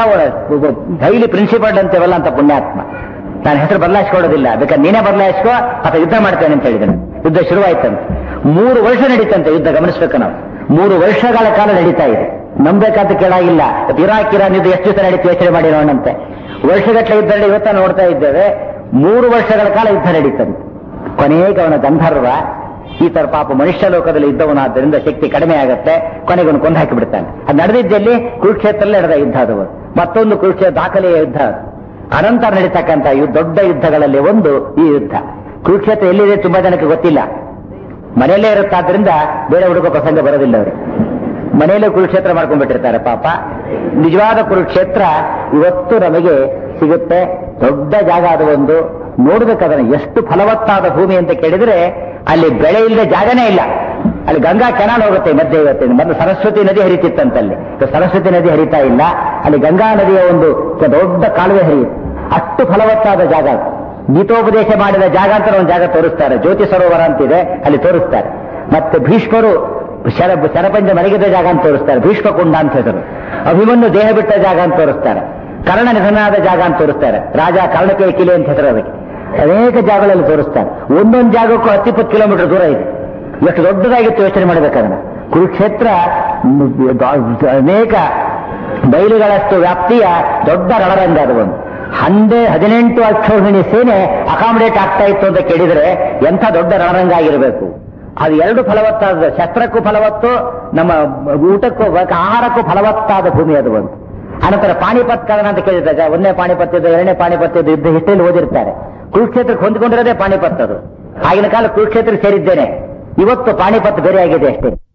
ಡೈಲಿ ಪ್ರಿನ್ಸಿಪಲ್ ಅಂತೇವಲ್ಲ ಅಂತ ಪುಣ್ಯಾತ್ಮ ನಾನು ಹೆಸರು ಬದಲಾಯಿಸ್ಕೊಳ್ಳೋದಿಲ್ಲ ಬೇಕಾದ್ರೆ ನೀನೇ ಬದಲಾಯಿಸ್ಕೋ ಅಥವಾ ಯುದ್ಧ ಮಾಡ್ತೇನೆ ಅಂತ ಹೇಳಿದ್ದಾನೆ ಯುದ್ಧ ಶುರುವಾಯ್ತಂತೆ ಮೂರು ವರ್ಷ ನಡೀತಂತೆ ಯುದ್ಧ ಗಮನಿಸ್ಬೇಕು ನಾವು ಮೂರು ವರ್ಷಗಳ ಕಾಲ ನಡೀತಾ ಇದೆ ನಂಬೇಕಂತ ಕೇಳಾಗಿಲ್ಲ ಇರಾಕ್ ಇರಾನ್ ಯುದ್ಧ ಎಷ್ಟು ದಿವಸ ನಡೀತು ಯೋಚನೆ ಮಾಡಿ ನೋಡಂತೆ ವರ್ಷಗಟ್ಟಲೆ ಯುದ್ಧ ನಡಿ ಇವತ್ತ ನೋಡ್ತಾ ಇದ್ದೇವೆ ಮೂರು ವರ್ಷಗಳ ಕಾಲ ಯುದ್ಧ ನಡೀತಂತೆ ಕೊನೆಗೆ ಅವನ ಗಂಧರ್ವ ಈ ತರ ಪಾಪ ಮನುಷ್ಯ ಲೋಕದಲ್ಲಿ ಇದ್ದವನಾದ್ದರಿಂದ ಶಕ್ತಿ ಕಡಿಮೆ ಆಗತ್ತೆ ಕೊನೆಗೆ ಅವನು ಕೊಂದು ಹಾಕಿ ಬಿಡ್ತಾನೆ ಅದು ನಡೆದಿದ್ದಲ್ಲಿ ಕುರುಕ್ಷೇತ್ರದಲ್ಲಿ ನಡೆದ ಯುದ್ಧ ಅದು ಮತ್ತೊಂದು ಕುರುಕ್ಷೇತ್ರ ದಾಖಲೆಯ ಯುದ್ಧ ಅದು ಅನಂತರ ನಡೀತಕ್ಕಂಥ ಯು- ದೊಡ್ಡ ಯುದ್ಧಗಳಲ್ಲಿ ಒಂದು ಈ ಯುದ್ಧ ಕುರುಕ್ಷೇತ್ರ ಎಲ್ಲಿದೆ ತುಂಬಾ ಜನಕ್ಕೆ ಗೊತ್ತಿಲ್ಲ ಮನೆಯಲ್ಲೇ ಇರುತ್ತಾದ್ರಿಂದ ಬೇರೆ ಹುಡುಗ ಪ್ರಸಂಗ ಬರೋದಿಲ್ಲ ಅವರು ಮನೆಯಲ್ಲೇ ಕುರುಕ್ಷೇತ್ರ ಮಾಡ್ಕೊಂಡ್ಬಿಟ್ಟಿರ್ತಾರೆ ಪಾಪ ನಿಜವಾದ ಕುರುಕ್ಷೇತ್ರ ಇವತ್ತು ನಮಗೆ ಸಿಗುತ್ತೆ ದೊಡ್ಡ ಜಾಗ ಅದು ಒಂದು ನೋಡ್ಬೇಕಾದ್ರೆ ಎಷ್ಟು ಫಲವತ್ತಾದ ಭೂಮಿ ಅಂತ ಕೇಳಿದ್ರೆ ಅಲ್ಲಿ ಬೆಳೆ ಇಲ್ಲದೆ ಜಾಗನೇ ಇಲ್ಲ ಅಲ್ಲಿ ಗಂಗಾ ಕೆನಾಲ್ ಹೋಗುತ್ತೆ ಮಧ್ಯೆ ಇವತ್ತಿನ ಮೊದಲು ಸರಸ್ವತಿ ನದಿ ಹರಿತಿತ್ತಂತಲ್ಲಿ ಈಗ ಸರಸ್ವತಿ ನದಿ ಹರಿತಾ ಇಲ್ಲ ಅಲ್ಲಿ ಗಂಗಾ ನದಿಯ ಒಂದು ದೊಡ್ಡ ಕಾಲುವೆ ಹರಿಯುತ್ತೆ ಅಷ್ಟು ಫಲವತ್ತಾದ ಜಾಗ ಅದು. ಗೀತೋಪದೇಶ ಮಾಡಿದ ಜಾಗ ಅಂತ ಒಂದು ಜಾಗ ತೋರಿಸ್ತಾರೆ ಜ್ಯೋತಿ ಸರೋವರ ಅಂತಿದೆ ಅಲ್ಲಿ ತೋರಿಸ್ತಾರೆ ಮತ್ತೆ ಭೀಷ್ಮರು ಶರ ಶರಪಂಚ ಮಲಗಿದ ಜಾಗ ಅಂತ ತೋರಿಸ್ತಾರೆ ಭೀಷ್ಮ ಕುಂಡ ಅಂತ ಹೆಸರು ಅಭಿಮನ್ಯು ದೇಹ ಬಿಟ್ಟ ಜಾಗ ಅಂತ ತೋರಿಸ್ತಾರೆ ಕರ್ಣ ನಿಧನಾದ ಜಾಗ ಅಂತ ತೋರಿಸ್ತಾರೆ ರಾಜ ಕರ್ಣಕ್ಕೆ ಕಿಲೆ ಅಂತ ಹೆಸರು ಅದಕ್ಕೆ ಅನೇಕ ಜಾಗಗಳಲ್ಲಿ ತೋರಿಸ್ತಾರೆ ಒಂದೊಂದು ಜಾಗಕ್ಕೂ ಹತ್ತಿಪ್ಪತ್ತು ಕಿಲೋಮೀಟರ್ ದೂರ ಇದೆ ಎಷ್ಟು ದೊಡ್ಡದಾಗಿತ್ತು ಯೋಚನೆ ಮಾಡಬೇಕಾದ್ರೆ ಕುರುಕ್ಷೇತ್ರ ಮ್, ದ- ಅನೇಕ ಬಯಲುಗಳಷ್ಟು ವ್ಯಾಪ್ತಿಯ ದೊಡ್ಡ ರಣರಂಗ ಅದು ಒಂದು ಹಂದೆ ಹದಿನೆಂಟು ಅಕ್ಷೋಹಿಣಿ ಸೇನೆ ಅಕಾಮಿಡೇಟ್ ಆಗ್ತಾ ಇತ್ತು ಅಂತ ಕೇಳಿದ್ರೆ ಎಂಥ ದೊಡ್ಡ ರಣರಂಗ ಆಗಿರಬೇಕು ಅದು ಎರಡು ಫಲವತ್ತಾದ ಶಸ್ತ್ರಕ್ಕೂ ಫಲವತ್ತು ನಮ್ಮ ಊಟಕ್ಕೂ ಆಹಾರಕ್ಕೂ ಫಲವತ್ತಾದ ಭೂಮಿ ಅದು ಒಂದು ಅನಂತರ ಪಾಣಿಪತ್ ಕದನ ಅಂತ ಕೇಳಿದಾಗ ಒಂದನೇ ಪಾಣಿಪತ್ ಯುದ್ಧ ಎರಡನೇ ಪಾಣಿಪತ್ ಯುದ್ಧ ಯುದ್ಧ ಹಿಸ್ಟ್ರಿಯಲ್ಲಿ ಓದಿರ್ತಾರೆ ಕುರುಕ್ಷೇತ್ರಕ್ಕೆ ಹೊಂದ್ಕೊಂಡಿರೋದೇ ಪಾಣಿಪತ್ ಅದು ಆಗಿನ ಕಾಲ ಕುರುಕ್ಷೇತ್ರಕ್ಕೆ ಸೇರಿದ್ದೇನೆ ಇವತ್ತು ಪಾಣಿಪತ್ ಬೇರೆ ಆಗಿದೆ ಅಷ್ಟೇ